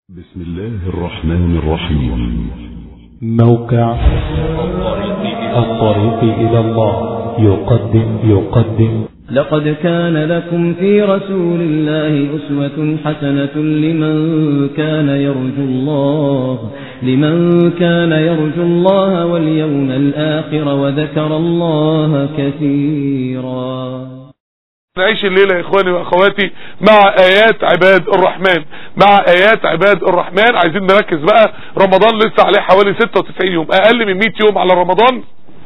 بسم الله الرحمن الرحيم موقع الطريق إلى الله يقدم يقدم لقد كان لكم في رسول الله أسوة حسنة لمن كان يرجو الله لمن كان يرجو الله واليوم الآخر وذكر الله كثيرا نعيش الليلة يا اخواني واخواتي مع ايات عباد الرحمن مع ايات عباد الرحمن عايزين نركز بقى رمضان لسه عليه حوالي 96 يوم اقل من 100 يوم على رمضان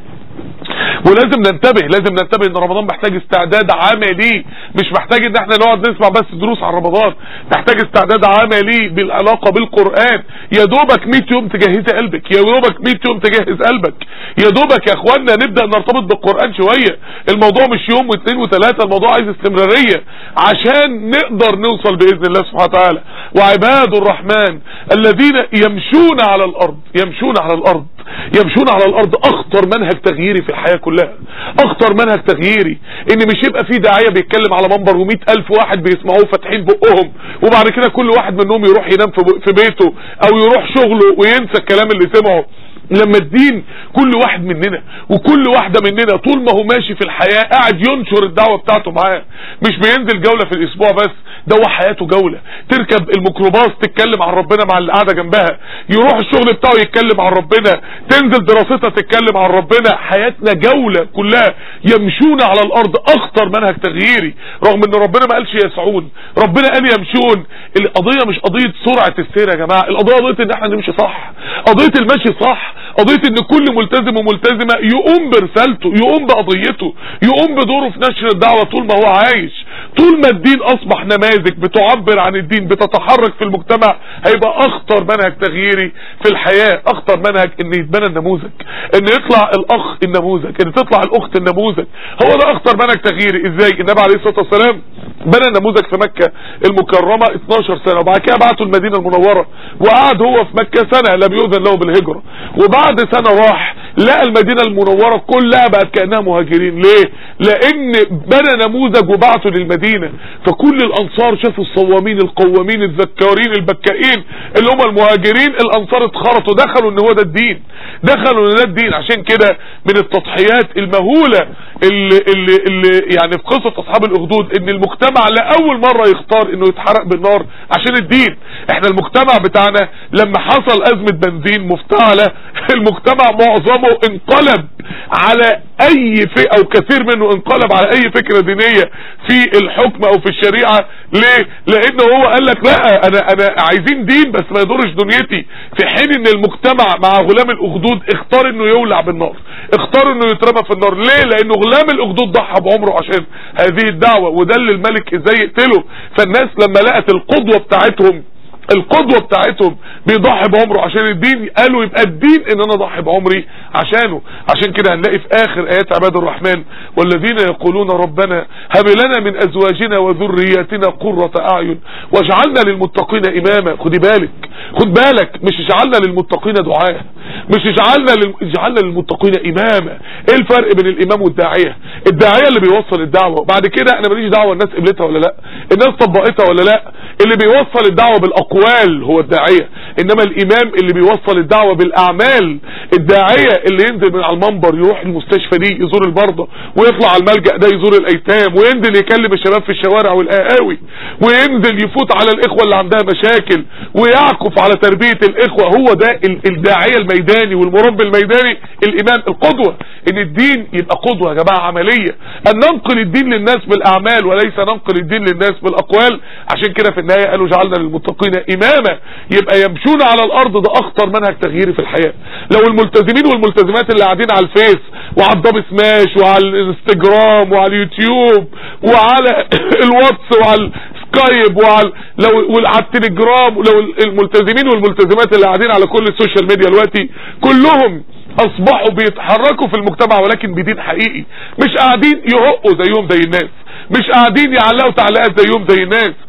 ولازم ننتبه لازم ننتبه ان رمضان محتاج استعداد عملي مش محتاج ان احنا نقعد نسمع بس دروس عن رمضان محتاج استعداد عملي بالعلاقة بالقرآن يا دوبك 100 يوم تجهزي قلبك يا دوبك 100 يوم تجهز قلبك يا دوبك يا اخوانا نبدأ نرتبط بالقرآن شوية الموضوع مش يوم واثنين وثلاثة الموضوع عايز استمرارية عشان نقدر نوصل بإذن الله سبحانه وتعالى وعباد الرحمن الذين يمشون على الارض يمشون على الارض يمشون على الارض اخطر منهج تغييري في الحياة كلها اخطر منهج تغييري ان مش يبقى في داعية بيتكلم على منبر ومئة الف واحد بيسمعوه فاتحين بقهم وبعد كده كل واحد منهم يروح ينام في بيته او يروح شغله وينسى الكلام اللي سمعه لما الدين كل واحد مننا وكل واحدة مننا طول ما هو ماشي في الحياة قاعد ينشر الدعوة بتاعته معاه مش بينزل جولة في الاسبوع بس ده هو حياته جولة تركب الميكروباص تتكلم عن ربنا مع اللي قاعدة جنبها يروح الشغل بتاعه يتكلم عن ربنا تنزل دراستها تتكلم عن ربنا حياتنا جولة كلها يمشون على الارض اخطر منهج تغييري رغم ان ربنا ما قالش يسعون ربنا قال يمشون القضية مش قضية سرعة السير يا جماعة القضية قضية ان احنا نمشي صح قضية المشي صح قضية ان كل ملتزم وملتزمة يقوم برسالته يقوم بقضيته يقوم بدوره في نشر الدعوة طول ما هو عايش طول ما الدين اصبح نماذج بتعبر عن الدين بتتحرك في المجتمع هيبقى اخطر منهج تغييري في الحياة اخطر منهج ان يتبنى النموذج ان يطلع الاخ النموذج ان تطلع الاخت النموذج هو ده اخطر منهج تغييري ازاي النبي عليه الصلاة والسلام بنى نموذج في مكة المكرمة 12 سنة وبعد كده بعته المدينة المنورة وقعد هو في مكة سنة لم يؤذن له بالهجرة وبعد سنة راح لقى المدينة المنورة كلها بقت كأنها مهاجرين ليه لان بنى نموذج وبعته للمدينة فكل الانصار شافوا الصوامين القوامين الذكارين البكائين اللي هم المهاجرين الانصار اتخرطوا دخلوا ان هو ده الدين دخلوا ان ده الدين عشان كده من التضحيات المهولة اللي, اللي, اللي يعني في قصة اصحاب الاخدود ان المجتمع لأول مرة يختار انه يتحرق بالنار عشان الدين احنا المجتمع بتاعنا لما حصل ازمة بنزين مفتعلة المجتمع معظمه انقلب على اي فئة او كثير منه انقلب على اي فكرة دينية في الحكم او في الشريعة ليه لانه هو قال لك لا انا انا عايزين دين بس ما يضرش دنيتي في حين ان المجتمع مع غلام الاخدود اختار انه يولع بالنار اختار انه يترمى في النار ليه لانه غلام الاخدود ضحى بعمره عشان هذه الدعوة وده اللي الملك ازاي يقتله فالناس لما لقت القدوة بتاعتهم القدوة بتاعتهم بيضحي بعمره عشان الدين قالوا يبقى الدين ان انا اضحي بعمري عشانه عشان كده هنلاقي في اخر ايات عباد الرحمن والذين يقولون ربنا هب لنا من ازواجنا وذرياتنا قرة اعين واجعلنا للمتقين اماما خدي بالك خد بالك مش اجعلنا للمتقين دعاء مش اجعلنا لل... اجعلنا للمتقين اماما ايه الفرق بين الامام والداعية الداعية اللي بيوصل الدعوة بعد كده انا ماليش دعوة الناس قبلتها ولا لا الناس طبقتها ولا لا اللي بيوصل الدعوة بالاقوال الاقوال هو الداعية انما الامام اللي بيوصل الدعوة بالاعمال الداعية اللي ينزل من على المنبر يروح المستشفى دي يزور المرضى ويطلع على الملجأ ده يزور الايتام وينزل يكلم الشباب في الشوارع والقهاوي وينزل يفوت على الاخوة اللي عندها مشاكل ويعكف على تربية الاخوة هو ده الداعية الميداني والمربي الميداني الامام القدوة ان الدين يبقى قدوة يا جماعة عملية ان ننقل الدين للناس بالاعمال وليس ننقل الدين للناس بالاقوال عشان كده في النهاية قالوا جعلنا للمتقين امامة يبقى يمشون على الارض ده اخطر منهج تغييري في الحياة لو الملتزمين والملتزمات اللي قاعدين على الفيس وعلى الدب سماش وعلى الانستجرام وعلى اليوتيوب وعلى الواتس وعلى سكايب وعلى لو وعلى التليجرام لو الملتزمين والملتزمات اللي قاعدين على كل السوشيال ميديا دلوقتي كلهم اصبحوا بيتحركوا في المجتمع ولكن بدين حقيقي مش قاعدين يهقوا زيهم زي الناس مش قاعدين يعلقوا تعليقات زيهم زي الناس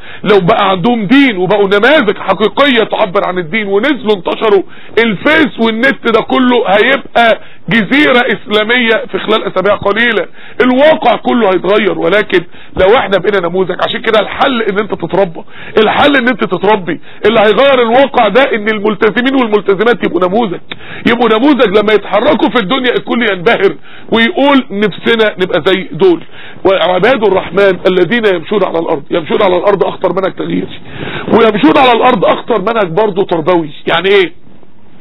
لو بقى عندهم دين وبقوا نماذج حقيقية تعبر عن الدين ونزلوا انتشروا الفيس والنت ده كله هيبقى جزيرة اسلامية في خلال اسابيع قليلة الواقع كله هيتغير ولكن لو احنا بقينا نموذج عشان كده الحل ان انت تتربى الحل ان انت تتربي اللي هيغير الواقع ده ان الملتزمين والملتزمات يبقوا نموذج يبقوا نموذج لما يتحركوا في الدنيا الكل ينبهر ويقول نفسنا نبقى زي دول وعباد الرحمن الذين يمشون على الارض يمشون على الارض اخطر منهج تغيير ويمشون على الارض اخطر منهج برضه تربوي يعني ايه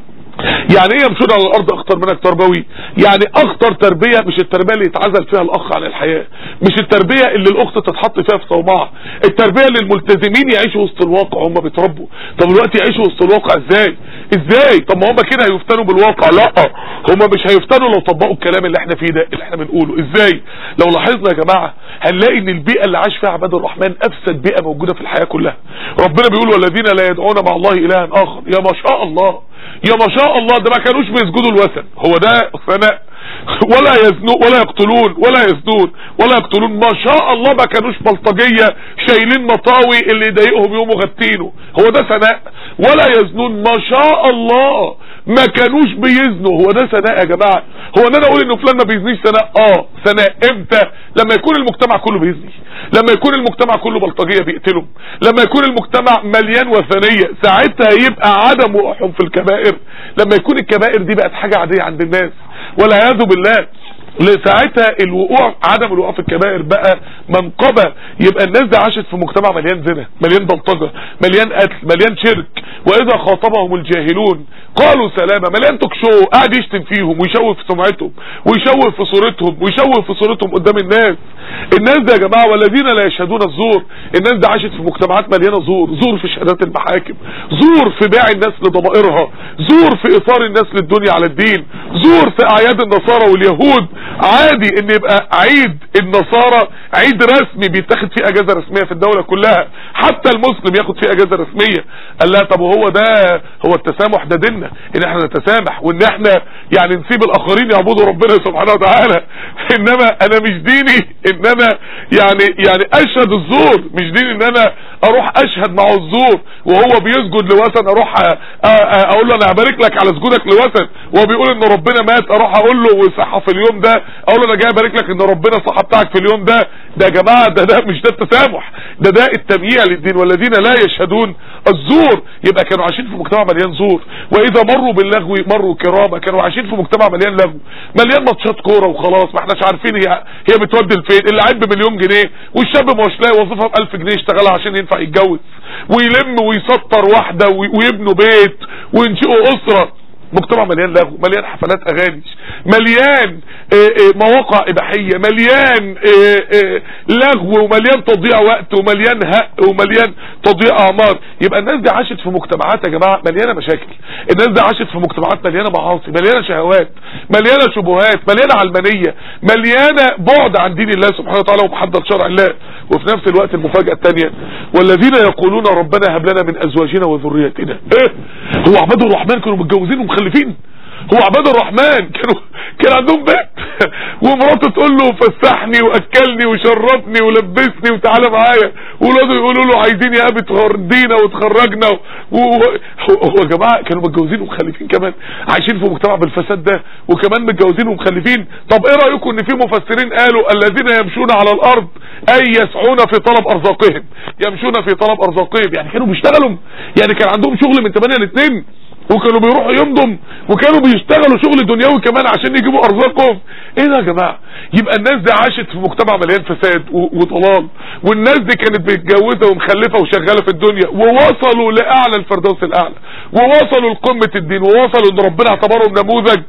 يعني ايه يمشون على الارض اخطر منك تربوي يعني اخطر تربية مش التربية اللي يتعزل فيها الاخ عن الحياة مش التربية اللي الاخت تتحط فيها في صومعة التربية اللي الملتزمين يعيشوا وسط الواقع هم بيتربوا طب دلوقتي يعيشوا وسط الواقع ازاي ازاي طب ما هم كده هيفتنوا بالواقع لا هم مش هيفتنوا لو طبقوا الكلام اللي احنا فيه ده اللي احنا بنقوله ازاي لو لاحظنا يا جماعة هنلاقي ان البيئة اللي عاش فيها عباد الرحمن افسد بيئة موجودة في الحياة كلها ربنا بيقول والذين لا يدعون مع الله الها اخر يا ما شاء الله يا ما شاء الله ده ما كانوش بيسجدوا الوثن هو ده ثناء ولا يزنون ولا يقتلون ولا يزنون ولا يقتلون ما شاء الله ما كانوش بلطجية شايلين مطاوي اللي يضايقهم يقوموا غتينه هو ده ثناء ولا يزنون ما شاء الله ما كانوش بيزنوا هو ده ثناء يا جماعة هو ان انا اقول انه فلان ما بيزنيش ثناء اه ثناء امتى لما يكون المجتمع كله بيزني لما يكون المجتمع كله بلطجية بيقتلهم لما يكون المجتمع مليان وثنية ساعتها يبقى عدم وقوعهم في الكبائر لما يكون الكبائر دي بقت حاجة عادية عند الناس والعياذ بالله لساعتها الوقوع عدم الوقوع في الكبائر بقى منقبة يبقى الناس دي عاشت في مجتمع مليان زنا مليان بلطجة مليان قتل مليان شرك واذا خاطبهم الجاهلون قالوا سلامة مليان توك شو قاعد يشتم فيهم ويشوه في سمعتهم ويشوه في صورتهم ويشوه في صورتهم قدام الناس الناس دي يا جماعة والذين لا يشهدون الزور الناس دي عاشت في مجتمعات مليانة زور زور في شهادات المحاكم زور في بيع الناس لضمائرها زور في اثار الناس للدنيا على الدين زور في اعياد النصارى واليهود عادي ان يبقى عيد النصارى عيد رسمي بيتاخد فيه اجازة رسمية في الدولة كلها حتى المسلم ياخد فيه اجازة رسمية قال لا طب وهو ده هو التسامح ده ديننا ان احنا نتسامح وان احنا يعني نسيب الاخرين يعبدوا ربنا سبحانه وتعالى انما انا مش ديني ان انا يعني يعني اشهد الزور مش ديني ان انا اروح اشهد معه الزور وهو بيسجد لوثن اروح اقول له انا هبارك لك على سجودك لوثن وهو بيقول ان ربنا مات اروح اقول له وصحى في اليوم ده اقول له انا جاي ابارك لك ان ربنا صحى بتاعك في اليوم ده ده يا جماعه ده ده مش ده التسامح ده ده التمييع للدين والذين لا يشهدون الزور يبقى كانوا عايشين في مجتمع مليان زور واذا مروا باللغو مروا كرامه كانوا عايشين في مجتمع مليان لغو مليان ماتشات كوره وخلاص ما احناش عارفين هي هي بتودي لفين اللعيب بمليون جنيه والشاب ما هوش لاقي وظيفه ب 1000 جنيه يشتغلها عشان ينفع يتجوز ويلم ويسطر واحده ويبنوا بيت وينشئوا اسره مجتمع مليان لغو مليان حفلات اغاني مليان اه اه مواقع اباحيه مليان اه لغو ومليان تضييع وقت ومليان هق ومليان تضييع اعمار يبقى الناس دي عاشت في مجتمعات يا جماعه مليانه مشاكل الناس دي عاشت في مجتمعات مليانه معاصي مليانه شهوات مليانه شبهات مليانه علمانيه مليانه بعد عن دين الله سبحانه وتعالى ومحدد شرع الله وفي نفس الوقت المفاجاه الثانيه والذين يقولون ربنا هب لنا من ازواجنا وذريتنا ايه هو عباد الرحمن كانوا متجوزين ومخلفين هو عباد الرحمن كانوا كان عندهم بيت ومراته تقول له فسحني واكلني وشربني ولبسني وتعالى معايا وولاده يقولوا له عايزين يا ابي تردينا وتخرجنا هو يا جماعه كانوا متجوزين ومخلفين كمان عايشين في مجتمع بالفساد ده وكمان متجوزين ومخلفين طب ايه رايكم ان في مفسرين قالوا الذين يمشون على الارض اي يسعون في طلب ارزاقهم يمشون في طلب ارزاقهم يعني كانوا بيشتغلوا يعني كان عندهم شغل من 8 ل 2 وكانوا بيروحوا يمضوا وكانوا بيشتغلوا شغل دنيوي كمان عشان يجيبوا ارزاقهم ايه ده يا جماعه يبقى الناس دي عاشت في مجتمع مليان فساد وضلال والناس دي كانت متجوزه ومخلفه وشغاله في الدنيا ووصلوا لاعلى الفردوس الاعلى ووصلوا لقمه الدين ووصلوا ان ربنا اعتبرهم نموذج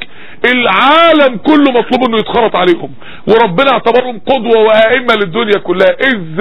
العالم كله مطلوب انه يتخرط عليهم وربنا اعتبرهم قدوه وائمه للدنيا كلها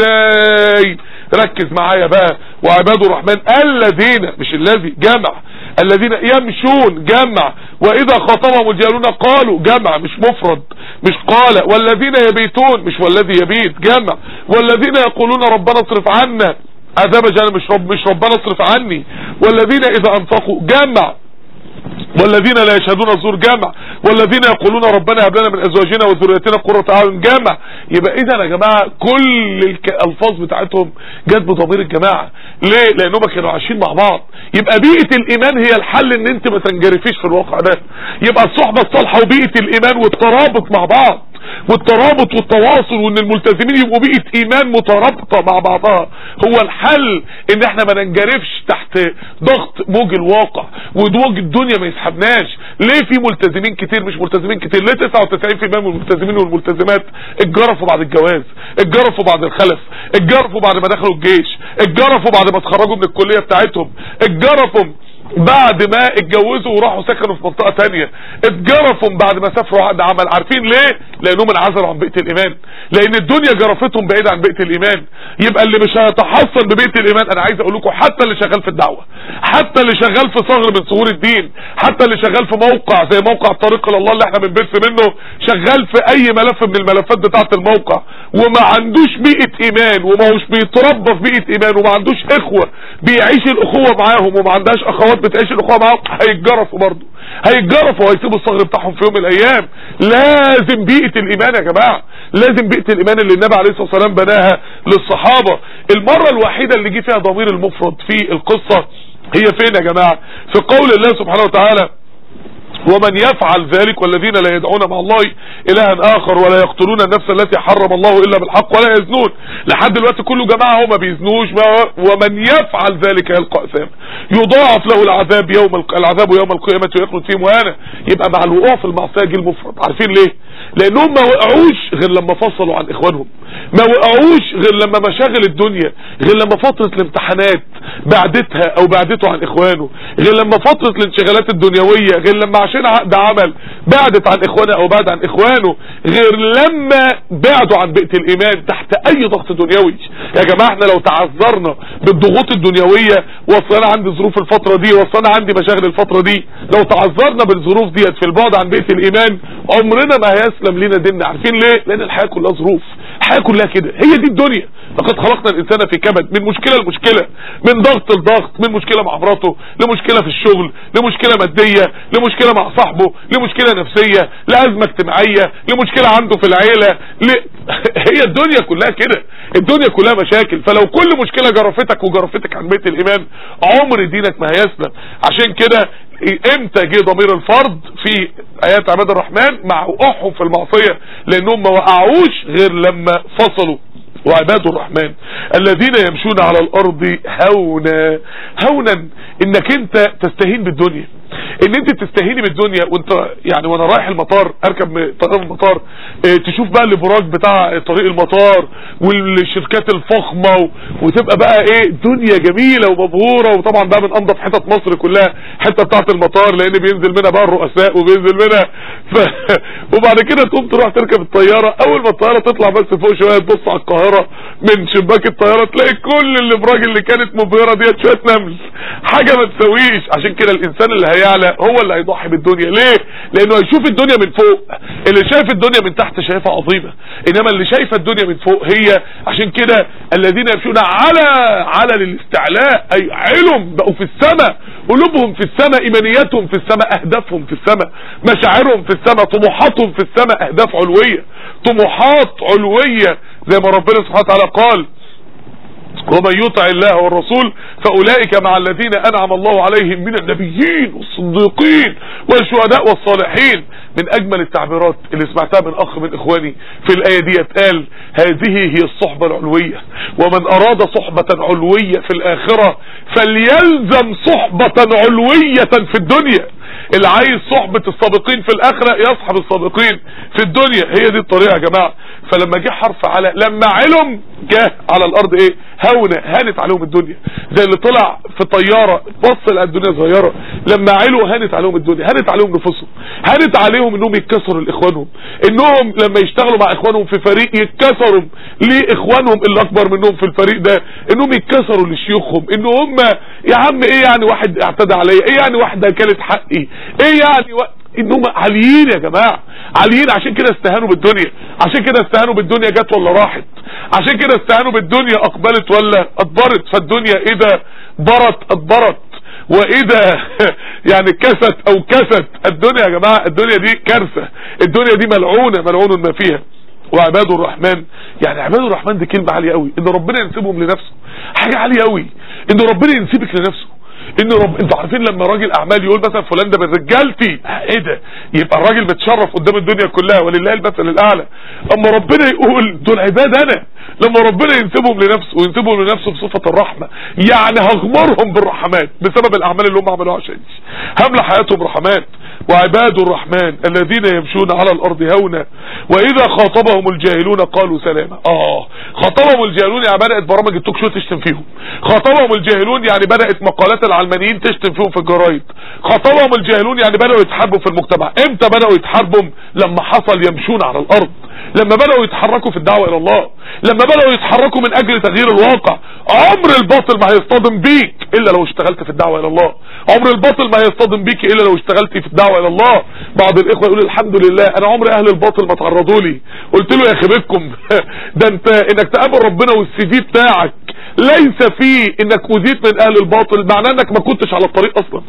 ازاي ركز معايا بقى وعباد الرحمن الذين مش الذي جمع الذين يمشون جمع واذا خاطبهم الجاهلون قالوا جمع مش مفرد مش قال والذين يبيتون مش والذي يبيت جمع والذين يقولون ربنا اصرف عنا عذاب جهنم مش رب مش ربنا اصرف عني والذين اذا انفقوا جمع والذين لا يشهدون الزور جامع والذين يقولون ربنا هب لنا من ازواجنا وذريتنا قرة اعين جامع يبقى اذا يا جماعه كل الالفاظ بتاعتهم جت بضمير الجماعه ليه لانهم كانوا عايشين مع بعض يبقى بيئه الايمان هي الحل ان انت ما تنجرفيش في الواقع ده يبقى الصحبه الصالحه وبيئه الايمان والترابط مع بعض والترابط والتواصل وان الملتزمين يبقوا بيئة ايمان مترابطة مع بعضها هو الحل ان احنا ما ننجرفش تحت ضغط موج الواقع وموج الدنيا ما يسحبناش ليه في ملتزمين كتير مش ملتزمين كتير ليه 99% من الملتزمين والملتزمات اتجرفوا بعد الجواز اتجرفوا بعد الخلف اتجرفوا بعد ما دخلوا الجيش اتجرفوا بعد ما اتخرجوا من الكلية بتاعتهم اتجرفوا بعد ما اتجوزوا وراحوا سكنوا في منطقة تانية اتجرفوا بعد ما سافروا عقد عمل عارفين ليه لانهم انعزلوا عن بيئة الايمان لان الدنيا جرفتهم بعيد عن بيئة الايمان يبقى اللي مش هيتحصن ببيئة الايمان انا عايز اقول لكم حتى اللي شغال في الدعوة حتى اللي شغال في ثغر من ثغور الدين حتى اللي شغال في موقع زي موقع الطريق الى الله اللي احنا بنبث منه شغال في اي ملف من الملفات بتاعة الموقع وما عندوش بيئة ايمان وما هوش بيتربى في بيئة ايمان وما عندوش اخوة بيعيش الاخوة معاهم وما عندهاش اخوات بتعيش الاخوة معاهم هيتجرفوا برضه هيتجرفوا وهيسيبوا الصغر بتاعهم في يوم من الايام لازم بيئة الايمان يا جماعة لازم بيئة الايمان اللي النبي عليه الصلاة والسلام بناها للصحابة المرة الوحيدة اللي جه فيها ضمير المفرد في القصة هي فين يا جماعة في قول الله سبحانه وتعالى ومن يفعل ذلك والذين لا يدعون مع الله إلها آخر ولا يقتلون النفس التي حرم الله إلا بالحق ولا يزنون لحد دلوقتي كله جماعة هو ما بيزنوش ومن يفعل ذلك يلقى أثام يضاعف له العذاب يوم العذاب يوم القيامة ويخلد فيه مهانة يبقى مع الوقوع في المعصية جه المفرد عارفين ليه لأنهم ما وقعوش غير لما فصلوا عن إخوانهم ما وقعوش غير لما مشاغل الدنيا غير لما فترة الامتحانات بعدتها او بعدته عن اخوانه غير لما فترة الانشغالات الدنيوية غير لما عشان عقد عمل بعدت عن اخوانه او بعد عن اخوانه غير لما بعدوا عن بيئة الايمان تحت اي ضغط دنيوي يا جماعة احنا لو تعذرنا بالضغوط الدنيوية وصلنا عندي ظروف الفترة دي وصلنا عندي مشاغل الفترة دي لو تعذرنا بالظروف ديت في البعد عن بيئة الايمان عمرنا ما هيسلم لنا ديننا عارفين ليه لان الحياة كلها ظروف الحياة كلها كده هي دي الدنيا لقد خلقنا الانسان في كبد من مشكلة لمشكلة من ضغط لضغط من مشكلة مع مراته لمشكلة في الشغل لمشكلة مادية لمشكلة مع صاحبه لمشكلة نفسية لأزمة اجتماعية لمشكلة عنده في العيلة ل... هي الدنيا كلها كده الدنيا كلها مشاكل فلو كل مشكلة جرفتك وجرفتك عن بيت الإيمان عمر دينك ما هيسلم عشان كده امتى جه ضمير الفرد في ايات عباد الرحمن مع وقوعهم في المعصية لانهم ما وقعوش غير لما فصلوا وعباد الرحمن الذين يمشون على الارض هونا هونا انك انت تستهين بالدنيا ان انت تستهيني بالدنيا وانت يعني وانا رايح المطار اركب طياره المطار اه تشوف بقى الابراج بتاع طريق المطار والشركات الفخمه و... وتبقى بقى ايه دنيا جميله ومبهوره وطبعا بقى من انضف حتت مصر كلها حته بتاعه المطار لان بينزل منها بقى الرؤساء وبينزل منها ف... وبعد كده تقوم تروح تركب الطياره اول ما الطياره تطلع بس فوق شويه تبص على القاهره من شباك الطياره تلاقي كل الابراج اللي كانت مبهره ديت شويه نمل حاجه ما تسويش عشان كده الانسان اللي هيعلى هو اللي هيضحي بالدنيا ليه لانه هيشوف الدنيا من فوق اللي شايف الدنيا من تحت شايفها عظيمة انما اللي شايفه الدنيا من فوق هي عشان كده الذين يمشون على على للاستعلاء اي علم بقوا في السماء قلوبهم في السماء ايمانياتهم في السماء اهدافهم في السماء مشاعرهم في السماء طموحاتهم في السماء اهداف علوية طموحات علوية زي ما ربنا سبحانه وتعالى قال ومن يطع الله والرسول فأولئك مع الذين أنعم الله عليهم من النبيين والصديقين والشهداء والصالحين من أجمل التعبيرات اللي سمعتها من أخ من إخواني في الآية دي قال هذه هي الصحبة العلوية ومن أراد صحبة علوية في الآخرة فليلزم صحبة علوية في الدنيا اللي عايز صحبة السابقين في الآخرة يصحب السابقين في الدنيا هي دي الطريقة يا جماعة فلما جه حرف على لما علم جه على الأرض إيه هونة هانت عليهم الدنيا زي اللي طلع في طيارة بص لقى الدنيا صغيرة لما علوا هانت عليهم الدنيا هانت عليهم نفوسهم هانت عليهم انهم يتكسروا لاخوانهم انهم لما يشتغلوا مع اخوانهم في فريق يتكسروا لاخوانهم اللي اكبر منهم في الفريق ده انهم يتكسروا لشيوخهم ان هم يا عم ايه يعني واحد اعتدى عليا ايه يعني واحده كانت حقي ايه يعني و... انهم عاليين يا جماعة عاليين عشان كده استهانوا بالدنيا عشان كده استهانوا بالدنيا جت ولا راحت عشان كده استهانوا بالدنيا اقبلت ولا ادبرت فالدنيا اذا برت ادبرت واذا يعني كست او كست الدنيا يا جماعة الدنيا دي كارثة الدنيا دي ملعونة ملعون ما فيها وعباد الرحمن يعني عباد الرحمن دي كلمة عالية قوي ان ربنا ينسبهم لنفسه حاجة عالية قوي ان ربنا ينسبك لنفسه ان رب انتوا عارفين لما راجل اعمال يقول مثلا فلان ده من رجالتي ايه ده يبقى الراجل متشرف قدام الدنيا كلها ولله المثل الاعلى اما ربنا يقول دول عباد انا لما ربنا ينسبهم لنفسه وينسبهم لنفسه بصفة الرحمة يعني هغمرهم بالرحمات بسبب الاعمال اللي هم عملوها عشان هملى حياتهم رحمات وعباد الرحمن الذين يمشون على الارض هونا واذا خاطبهم الجاهلون قالوا سلاما اه خاطبهم الجاهلون يعني بدأت برامج التوك شو تشتم فيهم خاطبهم الجاهلون يعني بدأت مقالات العلمانيين تشتم فيهم في الجرايد خاطبهم الجاهلون يعني بدأوا يتحاربوا في المجتمع امتى بدأوا يتحاربوا لما حصل يمشون على الارض لما بدأوا يتحركوا في الدعوة الى الله لما بدأوا يتحركوا من اجل تغيير الواقع عمر الباطل ما هيصطدم بيك الا لو اشتغلت في الدعوة الى الله عمر الباطل ما هيصطدم بيك الا لو اشتغلت في الدعوة الى الله بعض الاخوة يقول الحمد لله انا عمر اهل الباطل ما تعرضوا لي قلت له يا اخي بكم ده انت انك تقابل ربنا والسي في بتاعك ليس فيه انك اذيت من اهل الباطل معناه انك ما كنتش على الطريق اصلا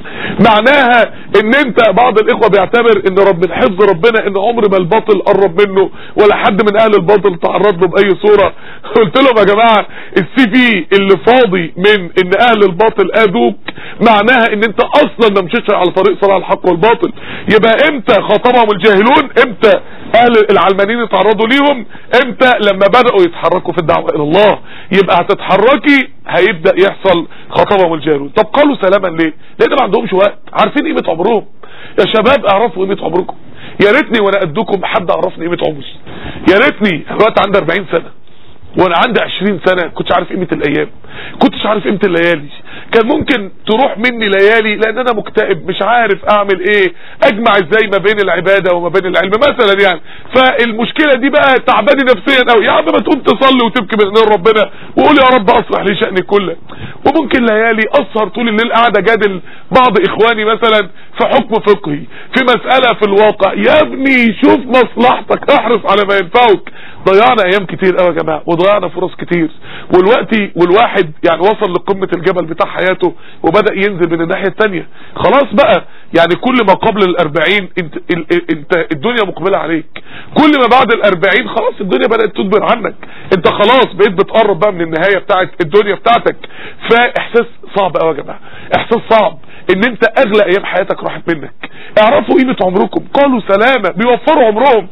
معناها ان انت بعض الاخوة بيعتبر ان رب من حفظ ربنا ان عمر ما الباطل قرب منه ولا حد من اهل الباطل تعرض له باي صورة قلت لهم يا جماعة السي في اللي فاضي من ان اهل الباطل اذوك معناها ان انت اصلا ما مشيتش على طريق صراع الحق والباطل يبقى امتى خاطبهم الجاهلون امتى اهل العلمانيين يتعرضوا ليهم امتى لما بدأوا يتحركوا في الدعوة الى الله يبقى هتتحركي هيبدأ يحصل خطبهم الجاهلون طب قالوا سلاما ليه لان ما عندهمش وقت عارفين قيمة عمرهم يا شباب اعرفوا قيمة عمركم يا ريتني وانا قدكم حد عرفني قيمة عمري يا ريتني الوقت عندي 40 سنة وانا عندي 20 سنة كنتش عارف قيمة الايام كنتش عارف قيمة الليالي كان ممكن تروح مني ليالي لان انا مكتئب مش عارف اعمل ايه اجمع ازاي ما بين العبادة وما بين العلم مثلا يعني فالمشكلة دي بقى تعباني نفسيا قوي يا عم ما تقوم تصلي وتبكي بين ايدين ربنا وقول يا رب اصلح لي شأني كله وممكن ليالي اسهر طول الليل قاعد اجادل بعض اخواني مثلا في حكم فقهي في مسألة في الواقع يا ابني شوف مصلحتك احرص على ما ينفعك ضيعنا ايام كتير قوي يا جماعه وضيعنا فرص كتير والوقت والواحد يعني وصل لقمه الجبل بتاع حياته وبدا ينزل من الناحيه الثانيه خلاص بقى يعني كل ما قبل الأربعين انت, انت الدنيا مقبله عليك كل ما بعد الأربعين خلاص الدنيا بدات تدبر عنك انت خلاص بقيت بتقرب بقى من النهايه بتاعت الدنيا بتاعتك فاحساس صعب قوي يا جماعه احساس صعب ان انت اغلى ايام حياتك راحت منك اعرفوا قيمه عمركم قالوا سلامه بيوفروا عمرهم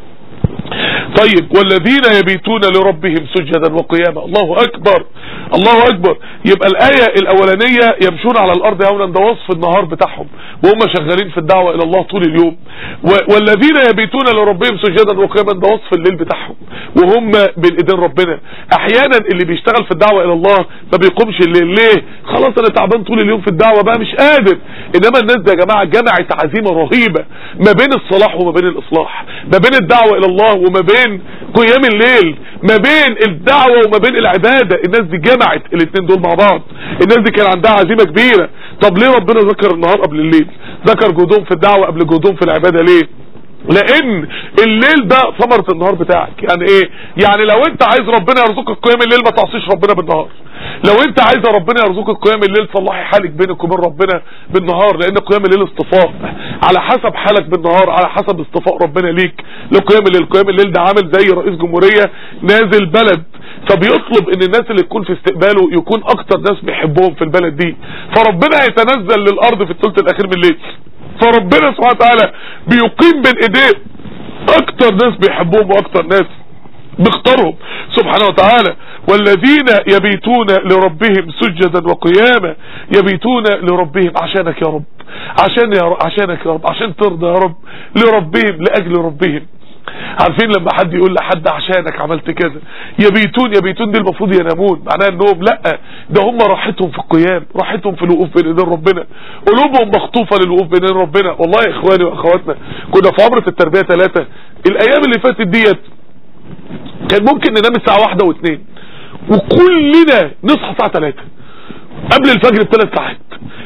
طيب والذين يبيتون لربهم سجدا وقياما الله اكبر الله اكبر يبقى الاية الاولانية يمشون على الارض هونا ده وصف النهار بتاعهم وهم شغالين في الدعوة الى الله طول اليوم والذين يبيتون لربهم سجدا وقياما ده وصف الليل بتاعهم وهم بين ايدين ربنا احيانا اللي بيشتغل في الدعوة الى الله ما بيقومش الليل ليه خلاص انا تعبان طول اليوم في الدعوة بقى مش قادر انما الناس دي يا جماعة جمعت عزيمة رهيبة ما بين الصلاح وما بين الاصلاح ما بين الدعوة الى الله وما بين قيام الليل ما بين الدعوة وما بين العبادة الناس دي جمعت الاثنين دول مع بعض الناس دي كان عندها عزيمة كبيرة طب ليه ربنا ذكر النهار قبل الليل ذكر جهودهم في الدعوة قبل جهودهم في العبادة ليه لان الليل ده ثمرة النهار بتاعك يعني ايه يعني لو انت عايز ربنا يرزقك قيام الليل ما تعصيش ربنا بالنهار لو انت عايز ربنا يرزقك قيام الليل صلحي حالك بينك وبين ربنا بالنهار لان قيام الليل اصطفاء على حسب حالك بالنهار على حسب اصطفاء ربنا ليك لقيام الليل قيام الليل ده عامل زي رئيس جمهورية نازل بلد فبيطلب ان الناس اللي تكون في استقباله يكون اكتر ناس بيحبهم في البلد دي فربنا يتنزل للارض في الثلث الاخير من الليل فربنا سبحانه وتعالى بيقيم بين ايديه اكتر ناس بيحبوهم واكتر ناس بيختارهم سبحانه وتعالى والذين يبيتون لربهم سجدا وقياما يبيتون لربهم عشانك يا رب عشان يا رب عشانك يا رب عشان ترضى يا رب لربهم لاجل ربهم عارفين لما حد يقول لحد عشانك عملت كذا يبيتون يبيتون دي المفروض ينامون معناها النوم لا ده هم راحتهم في القيام راحتهم في الوقوف بين ايدين ربنا قلوبهم مخطوفه للوقوف بين ايدين ربنا والله يا اخواني واخواتنا كنا في عمره التربيه ثلاثه الايام اللي فاتت ديت كان ممكن ننام الساعه واحدة واثنين وكلنا نصحى الساعه ثلاثة قبل الفجر بثلاث ساعات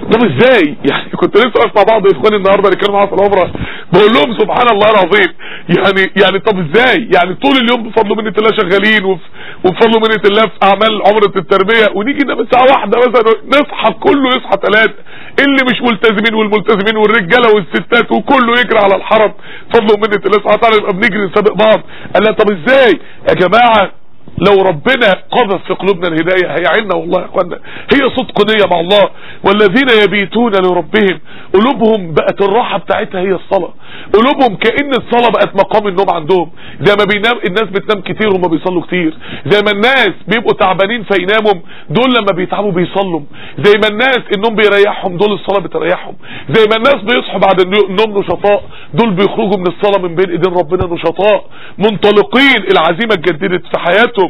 طب ازاي يعني كنت لسه واقف مع بعض اخواني النهارده اللي كانوا معايا في العمره بقول لهم سبحان الله العظيم يعني يعني طب ازاي يعني طول اليوم بفضل منه الله شغالين وف- وبفضل منه الله في اعمال عمره التربيه ونيجي ننام الساعه واحدة مثلا نصحى كله يصحى ثلاثة اللي مش ملتزمين والملتزمين والرجاله والستات وكله يجري على الحرم فضل منه الله سبحانه وتعالى نبقى بنجري نسابق بعض قال لا طب ازاي يا جماعه لو ربنا قذف في قلوبنا الهداية هيعيننا والله يا اخوانا هي صدق نية مع الله والذين يبيتون لربهم قلوبهم بقت الراحة بتاعتها هي الصلاة قلوبهم كأن الصلاة بقت مقام النوم عندهم زي ما بينام الناس بتنام كتير وما بيصلوا كتير زي ما الناس بيبقوا تعبانين فيناموا دول لما بيتعبوا بيصلوا زي ما الناس النوم بيريحهم دول الصلاة بتريحهم زي ما الناس بيصحوا بعد النوم نشطاء دول بيخرجوا من الصلاة من بين ايدين ربنا نشطاء منطلقين العزيمة اتجددت في حياتهم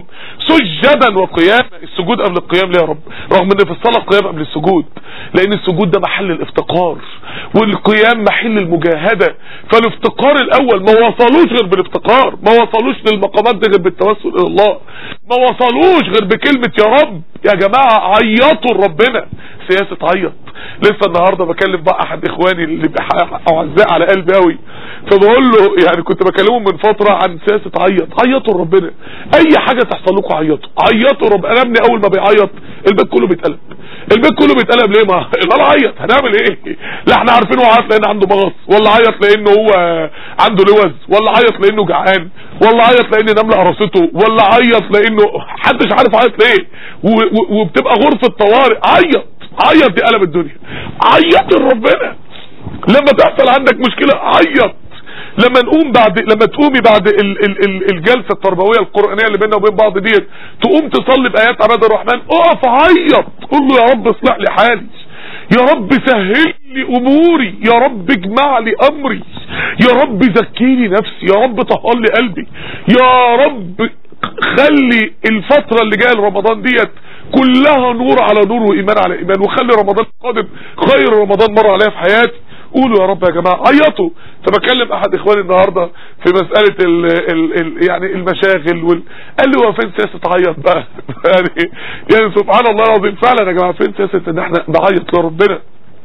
سجدا وقياما السجود قبل القيام ليه يا رب رغم ان في الصلاة القيام قبل السجود لان السجود ده محل الافتقار والقيام محل المجاهدة فالافتقار الاول ما وصلوش غير بالافتقار ما وصلوش للمقامات دي غير بالتوسل الى الله ما وصلوش غير بكلمة يا رب يا جماعة عيطوا لربنا سياسة عيط لسه النهاردة بكلم بقى احد اخواني اللي اعزاء على قلبي قوي فبقول له يعني كنت بكلمه من فترة عن سياسة عيط عيطوا لربنا اي حاجة تحصل لكم عيطوا عيطوا رب انا ابني اول ما بيعيط البيت كله بيتقلب البيت كله بيتقلب ليه ما لا عيط هنعمل ايه لا احنا عارفين هو عيط لان عنده مغص ولا عيط لانه هو عنده لوز ولا عيط لانه جعان ولا عيط لان نملة قرصته ولا عيط لانه محدش عارف عيط ليه وبتبقى غرفة طوارئ عيط عيط دي قلب الدنيا عيط لربنا لما تحصل عندك مشكلة عيط لما نقوم بعد لما تقومي بعد ال ال ال الجلسة التربوية القرآنية اللي بيننا وبين بعض ديت تقوم تصلي بآيات عباد الرحمن اقف عيط قول له يا رب اصلح لي حالي يا رب سهل لي اموري يا رب اجمع لي امري يا رب زكيني نفسي يا رب طهر لي قلبي يا رب خلي الفترة اللي جاية لرمضان ديت كلها نور على نور وايمان على ايمان وخلي رمضان القادم خير رمضان مر عليا في حياتي قولوا يا رب يا جماعة عيطوا فبكلم احد اخواني النهاردة في مسألة ال ال ال يعني المشاغل وال... قال لي هو فين سياسة عيط بقى يعني يعني سبحان الله العظيم فعلا يا جماعة فين سياسة ان احنا نعيط لربنا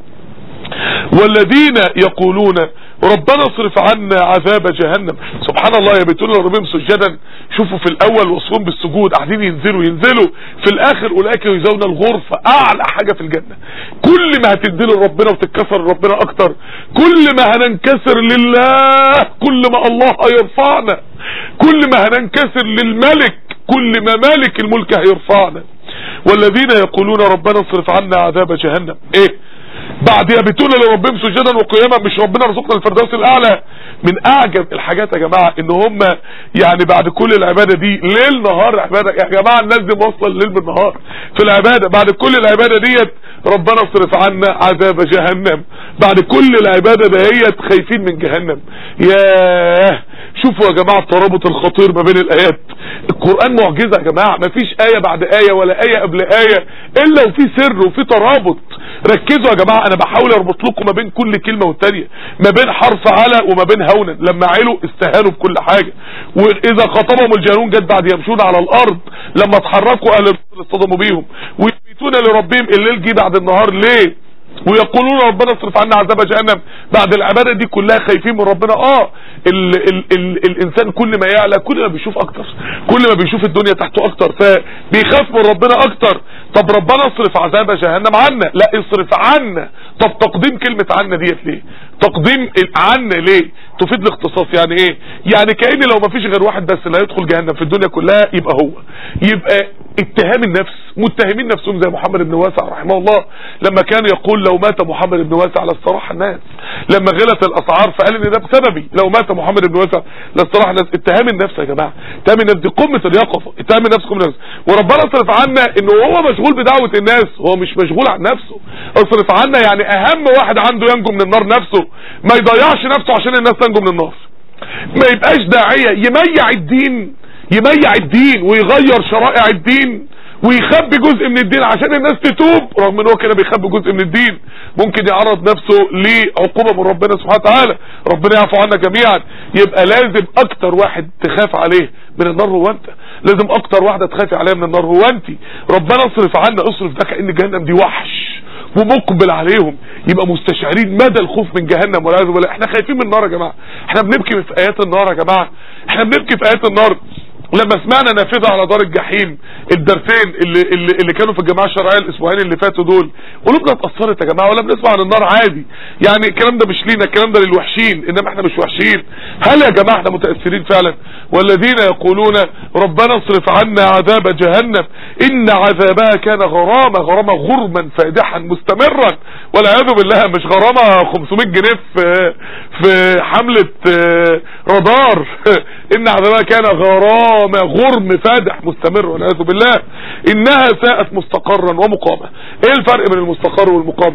والذين يقولون ربنا اصرف عنا عذاب جهنم سبحان الله يبيتون لربهم سجدا شوفوا في الاول وصفهم بالسجود قاعدين ينزلوا ينزلوا في الاخر اولئك يزون الغرفة اعلى حاجة في الجنة كل ما هتدي لربنا وتتكسر لربنا اكتر كل ما هننكسر لله كل ما الله هيرفعنا كل ما هننكسر للملك كل ما مالك الملك هيرفعنا والذين يقولون ربنا اصرف عنا عذاب جهنم ايه بعد يبتون لربهم سجدا وقياما مش ربنا رزقنا الفردوس الاعلى من اعجب الحاجات يا جماعة ان هم يعني بعد كل العبادة دي ليل نهار عبادة يا جماعة الناس دي موصلة الليل بالنهار في العبادة بعد كل العبادة ديت ربنا اصرف عنا عذاب جهنم بعد كل العبادة دهيت خايفين من جهنم ياه شوفوا يا جماعة الترابط الخطير ما بين الايات القرآن معجزة يا جماعة مفيش آية بعد آية ولا آية قبل آية الا وفي سر وفي ترابط ركزوا يا جماعة انا بحاول اربط لكم ما بين كل كلمة والتانية ما بين حرف على وما بين هونا لما علوا استهانوا بكل حاجة واذا خطبهم الجانون جت بعد يمشون على الارض لما اتحركوا اهل الرسل اصطدموا بيهم ويبيتون لربهم الليل جه بعد النهار ليه ويقولون ربنا اصرف عنا عذاب جهنم بعد العبادة دي كلها خايفين من ربنا اه ال ال ال الانسان كل ما يعلى كل ما بيشوف اكتر كل ما بيشوف الدنيا تحته اكتر فبيخاف من ربنا اكتر طب ربنا اصرف عذاب جهنم عنا لا اصرف عنا طب تقديم كلمة عنا ديت ليه تقديم عنا ليه تفيد الاختصاص يعني ايه يعني كأن لو ما فيش غير واحد بس اللي هيدخل جهنم في الدنيا كلها يبقى هو يبقى اتهام النفس متهمين نفسهم زي محمد بن واسع رحمه الله لما كان يقول لو مات محمد بن واسع لاستراح الناس لما غلت الاسعار فقال ان ده بسببي لو مات محمد بن واسع لاستراح الناس اتهام النفس يا جماعه اتهام النفس دي قمه اليقظه اتهام النفس قمه النفس وربنا اصرف عنا انه هو مشغول بدعوه الناس هو مش مشغول عن نفسه اصرف عنا يعني اهم واحد عنده ينجو من النار نفسه ما يضيعش نفسه عشان الناس تنجو من النار ما يبقاش داعيه يميع الدين يميع الدين ويغير شرائع الدين ويخبي جزء من الدين عشان الناس تتوب رغم ان هو كده بيخبي جزء من الدين ممكن يعرض نفسه لعقوبة من ربنا سبحانه وتعالى ربنا يعفو عنا جميعا يبقى لازم اكتر واحد تخاف عليه من النار هو انت لازم اكتر واحدة تخافي عليها من النار هو انت ربنا اصرف عنا اصرف ده كأن جهنم دي وحش ومقبل عليهم يبقى مستشعرين مدى الخوف من جهنم والعياذ بالله احنا خايفين من النار يا جماعه احنا بنبكي في ايات النار يا جماعه احنا بنبكي في ايات النار لما سمعنا نافذة على دار الجحيم الدرسين اللي, اللي, اللي كانوا في الجماعة الشرعية الاسبوعين اللي فاتوا دول قلوبنا اتأثرت يا جماعة ولا بنسمع عن النار عادي يعني الكلام ده مش لينا الكلام ده للوحشين انما احنا مش وحشين هل يا جماعة احنا متأثرين فعلا والذين يقولون ربنا اصرف عنا عذاب جهنم ان عذابها كان غرامة غرامة غرما فادحا مستمرا والعياذ بالله مش غرامة 500 جنيه في في حملة رادار ان عذابها كان غرامة غرم فادح مستمر والعياذ بالله انها ساءت مستقرا ومقامة ايه الفرق بين المستقر والمقام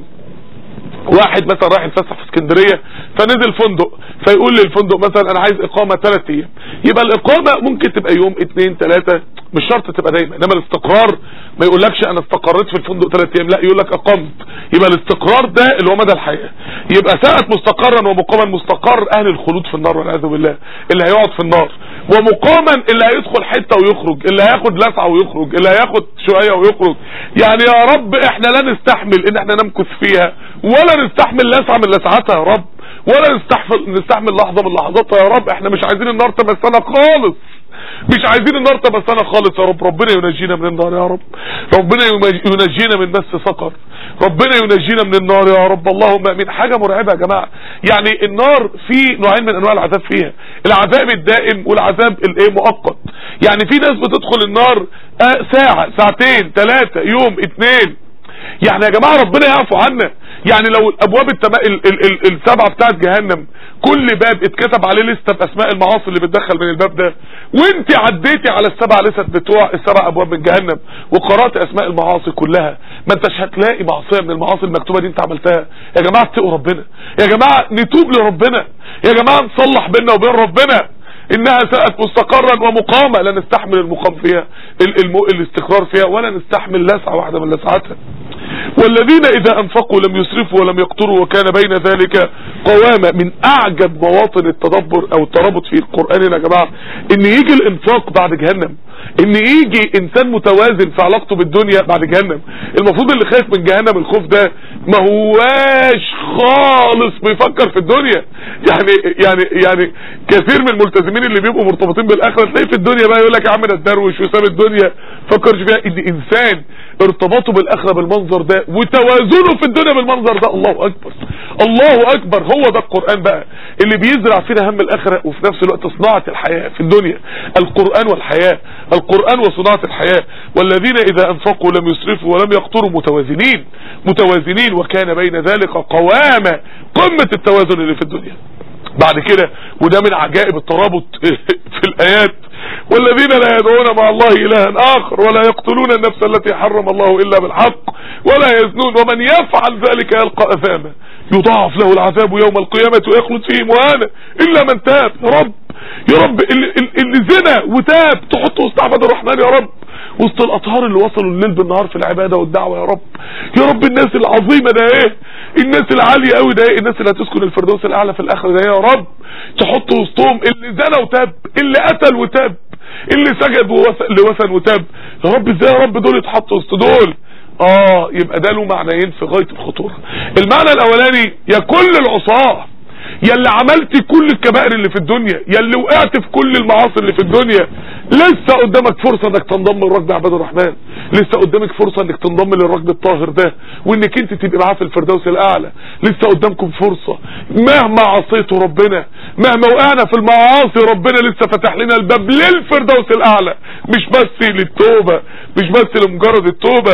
واحد مثلا رايح يتفسح في اسكندريه فنزل فندق فيقول للفندق مثلا انا عايز اقامه ثلاث ايام يبقى الاقامه ممكن تبقى يوم اثنين ثلاثه مش شرط تبقى دايما انما الاستقرار ما يقولكش انا استقريت في الفندق ثلاث ايام لا يقول لك اقمت يبقى الاستقرار ده اللي هو مدى الحياه يبقى ساءت مستقرا ومقاما مستقر اهل الخلود في النار والعياذ بالله اللي هيقعد في النار ومقاما اللي هيدخل حته ويخرج اللي هياخد لسعه ويخرج اللي هياخد شويه ويخرج يعني يا رب احنا لا نستحمل ان احنا نمكث فيها ولا نستحمل لسعه من لسعتها يا رب ولا نستحمل نستحمل لحظه من لحظاتها يا رب احنا مش عايزين النار تمسنا خالص مش عايزين النار تمسنا خالص يا رب ربنا ينجينا من النار يا رب ربنا ينجينا من مس سقر ربنا ينجينا من النار يا رب اللهم امين حاجة مرعبة يا جماعة يعني النار في نوعين من انواع العذاب فيها العذاب الدائم والعذاب الايه مؤقت يعني في ناس بتدخل النار آه ساعة ساعتين ثلاثة يوم اتنين يعني يا جماعة ربنا يعفو عنا يعني لو الابواب التما... ال... ال... ال... السبعة بتاعت جهنم كل باب اتكتب عليه لستة باسماء المعاصي اللي بتدخل من الباب ده وانت عديتي على السبع لست بتوع السبع ابواب من جهنم وقرأت اسماء المعاصي كلها ما انتش هتلاقي معصية من المعاصي المكتوبة دي انت عملتها يا جماعة اتقوا ربنا يا جماعة نتوب لربنا يا جماعة نصلح بيننا وبين ربنا انها ساءت مستقرا ومقامة لا نستحمل المقام فيها الم... الاستقرار فيها ولا نستحمل لسعة واحدة من لسعتها والذين اذا انفقوا لم يسرفوا ولم يقتروا وكان بين ذلك قوامة من اعجب مواطن التدبر او الترابط في القرآن يا جماعة ان يجي الانفاق بعد جهنم ان يجي انسان متوازن في علاقته بالدنيا بعد جهنم المفروض اللي خايف من جهنم الخوف ده ما هواش خالص بيفكر في الدنيا يعني يعني يعني كثير من الملتزمين اللي بيبقوا مرتبطين بالاخره تلاقيه في الدنيا بقى يقول لك يا عم ده اتدروش وساب الدنيا فكرش فيها ان انسان ارتباطه بالاخره بالمنظر ده وتوازنه في الدنيا بالمنظر ده الله اكبر الله اكبر هو ده القران بقى اللي بيزرع فينا هم الاخره وفي نفس الوقت صناعه الحياه في الدنيا القران والحياه القران وصناعه الحياه والذين اذا انفقوا لم يسرفوا ولم يقتروا متوازنين متوازنين وكان بين ذلك قوامه قمه التوازن اللي في الدنيا بعد كده وده من عجائب الترابط في الآيات والذين لا يدعون مع الله إلها آخر ولا يقتلون النفس التي حرم الله إلا بالحق ولا يزنون ومن يفعل ذلك يلقى أثاما يضاعف له العذاب يوم القيامة ويخلد فيه مهانا إلا من تاب يا رب يا رب اللي, اللي زنا وتاب تحطه وسط عباد الرحمن يا رب وسط الأطهار اللي وصلوا الليل بالنهار في العبادة والدعوة يا رب يا رب الناس العظيمة ده ايه الناس العالية قوي ده ايه الناس اللي هتسكن الفردوس الأعلى في الآخرة ده يا رب تحط وسطهم اللي زنى وتاب اللي قتل وتاب اللي سجد لوثن وتاب يا رب ازاي يا رب دول يتحطوا وسط دول اه يبقى ده له معنيين في غاية الخطورة المعنى الاولاني يا كل العصاه يا اللي عملت كل الكبائر اللي في الدنيا يا اللي وقعت في كل المعاصي اللي في الدنيا لسه قدامك فرصة انك تنضم لركب عباد الرحمن لسه قدامك فرصة انك تنضم للركب الطاهر ده وانك انت تبقى معاه في الفردوس الاعلى لسه قدامكم فرصة مهما عصيتوا ربنا مهما وقعنا في المعاصي ربنا لسه فتح لنا الباب للفردوس الاعلى مش بس للتوبة مش بس لمجرد التوبة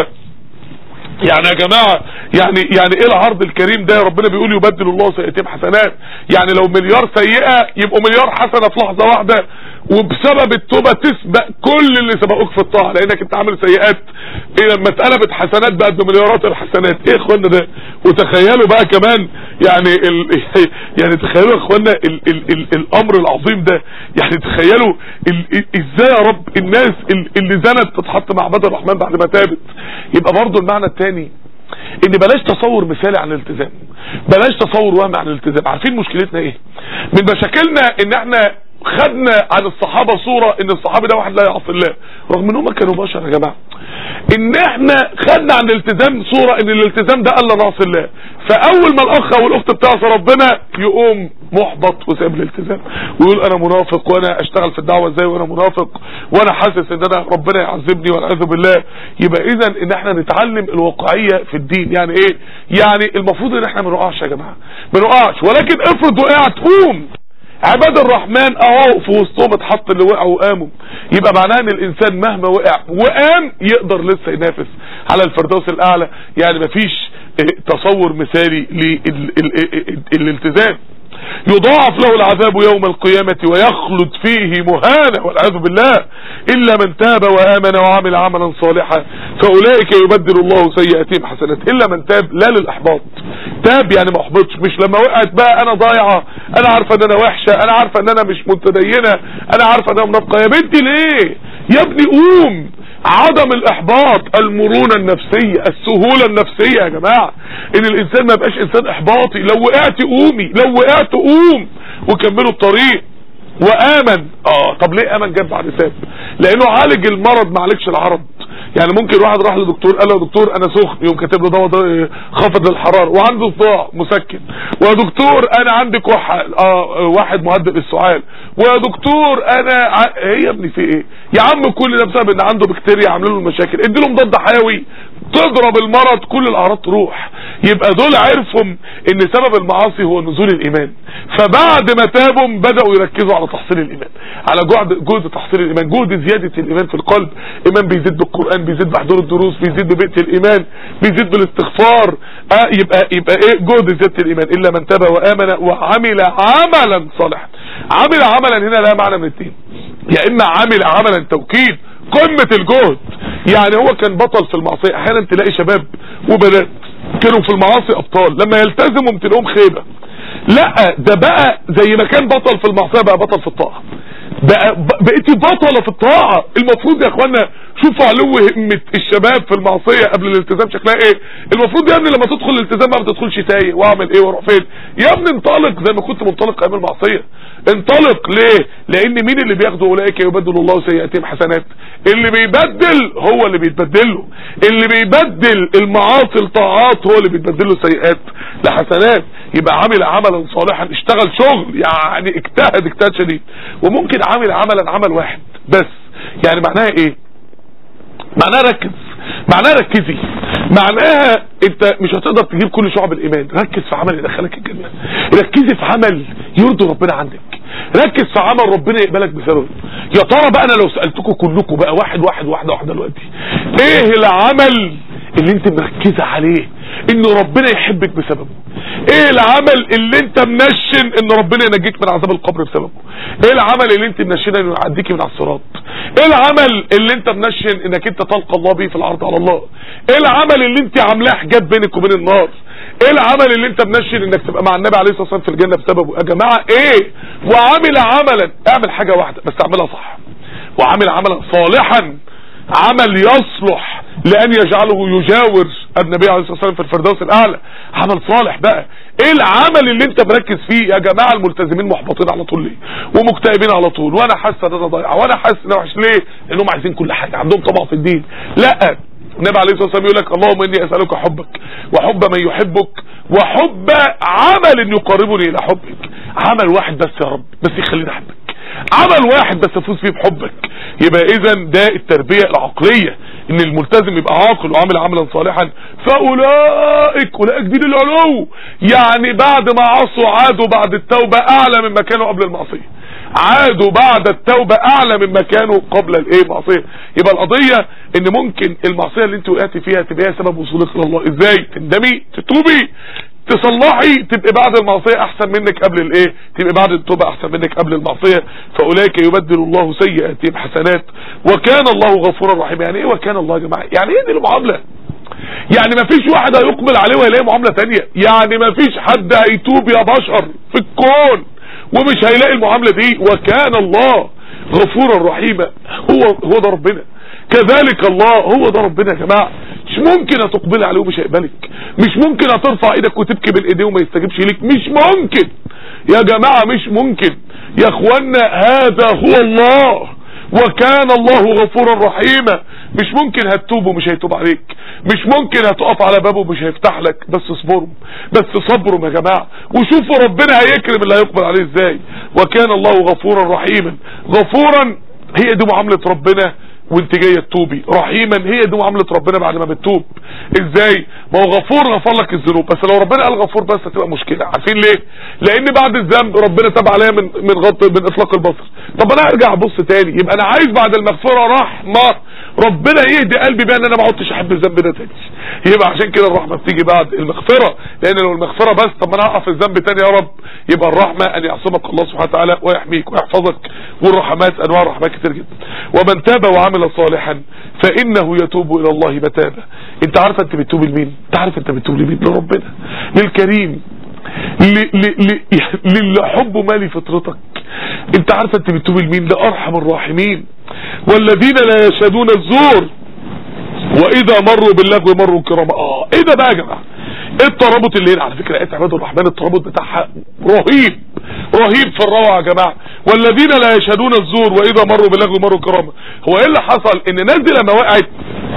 يعني يا جماعة يعني يعني ايه العرض الكريم ده ربنا بيقول يبدل الله سيئتهم حسنات يعني لو مليار سيئة يبقوا مليار حسنة في لحظة واحدة وبسبب التوبة تسبق كل اللي سبقوك في الطاعة لانك انت عامل سيئات إيه لما اتقلبت حسنات بقت بمليارات الحسنات ايه يا اخوانا ده وتخيلوا بقى كمان يعني ال يعني تخيلوا يا اخوانا ال ال ال الامر العظيم ده يعني تخيلوا ازاي يا رب الناس اللي زنت تتحط مع عباد الرحمن بعد ما تابت يبقى برضو المعنى الثاني ان بلاش تصور مثالي عن الالتزام بلاش تصور وهم عن الالتزام عارفين مشكلتنا ايه من مشاكلنا ان احنا خدنا عن الصحابة صورة ان الصحابي ده واحد لا يعصي الله رغم ان هم كانوا بشر يا جماعة ان احنا خدنا عن الالتزام صورة ان الالتزام ده الا نعصي الله فاول ما الاخ او الاخت بتعصي ربنا يقوم محبط وسايب الالتزام ويقول انا منافق وانا اشتغل في الدعوة ازاي وانا منافق وانا حاسس ان انا ربنا يعذبني والعياذ بالله يبقى اذا ان احنا نتعلم الواقعية في الدين يعني ايه يعني المفروض ان احنا ما نقعش يا جماعة ما نقعش ولكن افرض وقعت قوم عباد الرحمن اهو في وسطهم اتحط اللي وقعوا وقاموا يبقى معناه ان الانسان مهما وقع وقام يقدر لسه ينافس على الفردوس الاعلى يعني مفيش اه، تصور مثالي للالتزام يضاعف له العذاب يوم القيامة ويخلد فيه مهانا والعياذ بالله إلا من تاب وآمن وعمل عملا صالحا فأولئك يبدل الله سيئاتهم حسنات إلا من تاب لا للإحباط تاب يعني ما احبطش مش لما وقعت بقى أنا ضايعة أنا عارفة أن أنا وحشة أنا عارفة أن أنا مش متدينة أنا عارفة أن أنا منافقة يا بنتي ليه يا ابني قوم عدم الاحباط المرونة النفسية السهولة النفسية يا جماعة ان الانسان ما يبقاش انسان احباطي لو وقعت قومي لو وقعت قوم وكملوا الطريق وامن اه طب ليه امن جاب بعد ساب لانه عالج المرض ما عالجش العرض يعني ممكن واحد راح لدكتور قال له يا دكتور انا سخن يوم كاتب له دواء ده خفض للحراره وعنده صداع مسكن ويا دكتور انا عندي كحه اه واحد مهدئ للسعال ويا دكتور انا ع... ايه يا ابني في ايه يا عم كل ده بسبب ان عنده بكتيريا عامله له مشاكل ادي له مضاد حيوي تضرب المرض كل الاعراض تروح يبقى دول عرفوا ان سبب المعاصي هو نزول الايمان فبعد ما تابوا بدأوا يركزوا على تحصيل الايمان على جهد جهد تحصيل الايمان جهد زيادة الايمان في القلب ايمان بيزيد بالقرآن بيزيد بحضور الدروس بيزيد ببيئة الايمان بيزيد بالاستغفار آه يبقى يبقى ايه جهد زيادة الايمان الا من تاب وامن وعمل عملا صالحا عمل عملا هنا لا معنى من الدين يا اما عمل عملا توكيد قمة الجهد يعني هو كان بطل في المعصية احيانا تلاقي شباب وبنات كانوا في المعاصي ابطال لما يلتزموا تلاقيهم خيبة لا ده بقى زي ما كان بطل في المعصية بقى بطل في الطاعة بقى بقيتي بطلة في الطاعة المفروض يا اخوانا شوفوا علو همة الشباب في المعصية قبل الالتزام شكلها ايه المفروض يا ابني لما تدخل الالتزام ما بتدخلش تايه واعمل ايه واروح فين يا ابني انطلق زي ما كنت منطلق ايام المعصية انطلق ليه لان مين اللي بياخده اولئك يبدل الله سيئاتهم حسنات اللي بيبدل هو اللي بيتبدل له اللي بيبدل المعاصي الطاعات هو اللي بيتبدل له سيئات لحسنات يبقى عمل عملا صالحا اشتغل شغل يعني اجتهد اجتهاد شديد وممكن عمل عملا عمل واحد بس يعني معناها ايه معناها ركز معناها ركزي معناها انت مش هتقدر تجيب كل شعب الايمان ركز في عمل يدخلك الجنة ركزي في عمل يرضي ربنا عندك ركز في عمل ربنا يقبلك بسببه يا ترى بقى انا لو سألتكم كلكم بقى واحد واحد واحدة واحدة دلوقتي ايه العمل اللي انت مركزة عليه ان ربنا يحبك بسببه ايه العمل اللي انت منشن ان ربنا ينجيك من عذاب القبر بسببه ايه العمل اللي انت منشنه انه يعديكي من على الصراط ايه العمل اللي انت منشن انك انت تلقى الله به في العرض على الله ايه العمل اللي انت عاملاه حجاب بينك وبين النار ايه العمل اللي انت منشن انك تبقى مع النبي عليه الصلاه والسلام في الجنه بسببه يا جماعه ايه وعامل عملا اعمل حاجه واحده بس اعملها صح وعامل عملا صالحا عمل يصلح لان يجعله يجاور النبي عليه الصلاة والسلام في الفردوس الاعلى عمل صالح بقى ايه العمل اللي انت مركز فيه يا جماعة الملتزمين محبطين على طول ليه ومكتئبين على طول وانا حاسس ان انا ضايع وانا حاسس ان انا وحش ليه لانهم عايزين كل حاجة عندهم طمع في الدين لا النبي عليه الصلاة والسلام يقول لك اللهم اني اسألك حبك وحب من يحبك وحب عمل يقربني الى حبك عمل واحد بس يا رب بس يخليني احبك عمل واحد بس افوز فيه بحبك يبقى اذا ده التربية العقلية ان الملتزم يبقى عاقل وعامل عملا صالحا فاولئك اولئك دين العلو يعني بعد ما عصوا عادوا بعد التوبة اعلى مما كانوا قبل المعصية عادوا بعد التوبة اعلى مما كانوا قبل الايه معصية يبقى القضية ان ممكن المعصية اللي انت وقعت فيها تبقى هي سبب وصولك الى الله ازاي تندمي تتوبي تصلحي تبقى بعد المعصية احسن منك قبل الايه تبقى بعد التوبة احسن منك قبل المعصية فاولئك يبدل الله سيئاتهم حسنات وكان الله غفورا رحيما يعني ايه وكان الله يا جماعه يعني ايه دي المعامله يعني ما فيش واحد هيقبل عليه وهيلاقي معاملة تانية يعني ما فيش حد هيتوب يا بشر في الكون ومش هيلاقي المعاملة دي وكان الله غفورا رحيما هو هو ده ربنا كذلك الله هو ده ربنا يا جماعه مش ممكن هتقبل عليه ومش هيقبلك مش ممكن هترفع ايدك وتبكي بين ايديه وما يستجيبش ليك مش ممكن يا جماعة مش ممكن يا اخوانا هذا هو الله وكان الله غفورا رحيما مش ممكن هتتوب ومش هيتوب عليك مش ممكن هتقف على بابه ومش هيفتح لك بس اصبروا بس صبروا يا جماعة وشوفوا ربنا هيكرم اللي هيقبل عليه ازاي وكان الله غفورا رحيما غفورا هي دي معاملة ربنا وانت جايه تتوبي رحيما هي دي معامله ربنا بعد ما بتتوب ازاي ما هو غفور غفر لك الذنوب بس لو ربنا قال غفور بس هتبقى مشكله عارفين ليه لان بعد الذنب ربنا تاب عليا من من غط من اطلاق البصر طب انا ارجع ابص تاني يبقى انا عايز بعد المغفره رحمه ربنا يهدي قلبي بقى ان انا ما عدتش احب الذنب ده تاني يبقى عشان كده الرحمه بتيجي بعد المغفره لان لو المغفره بس طب ما انا هقع في الذنب تاني يا رب يبقى الرحمه ان يعصمك الله سبحانه وتعالى ويحميك ويحفظك والرحمات انواع الرحمات كتير جدا ومن تاب وعمل صالحا فانه يتوب الى الله متابا انت عارف انت بتتوب لمين انت عارف انت بتتوب لمين لربنا للكريم للي حبه مالي فطرتك انت عارف انت بتتوب لمين لارحم الراحمين والذين لا يشهدون الزور واذا مروا باللغو مروا كراما اه ايه ده بقى يا جماعه ايه الترابط اللي هنا على فكره ايه عباد الرحمن الترابط بتاعها رهيب رهيب في الروعه يا جماعه والذين لا يشهدون الزور واذا مروا باللغو مروا كراما هو ايه اللي حصل ان الناس دي لما وقعت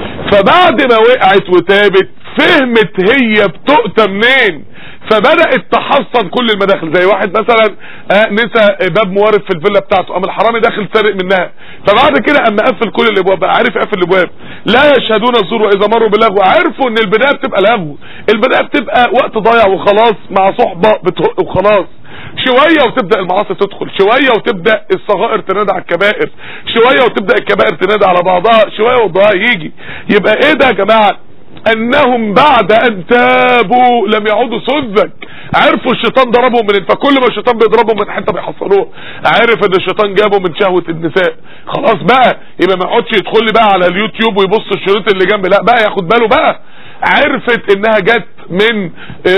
فبعد ما وقعت وتابت فهمت هي بتؤتى منين فبدأت تحصن كل المداخل زي واحد مثلا آه نسى باب موارد في الفيلا بتاعته قام الحرامي داخل سارق منها فبعد كده قام قفل كل الابواب بقى عارف يقفل الابواب لا يشهدون الزور واذا مروا باللغو عرفوا ان البدايه بتبقى لغو البدايه بتبقى وقت ضايع وخلاص مع صحبه بتهق وخلاص شوية وتبدأ المعاصي تدخل شوية وتبدأ الصغائر تنادى على الكبائر شوية وتبدأ الكبائر تنادى على بعضها شوية والضياع يجي يبقى ايه ده يا جماعة انهم بعد ان تابوا لم يعودوا سذج عرفوا الشيطان ضربهم من فكل ما الشيطان بيضربهم من حته بيحصلوه عرف ان الشيطان جابه من شهوة النساء خلاص بقى يبقى ما يقعدش يدخل لي بقى على اليوتيوب ويبص الشريط اللي جنبي لا بقى ياخد باله بقى عرفت انها جت من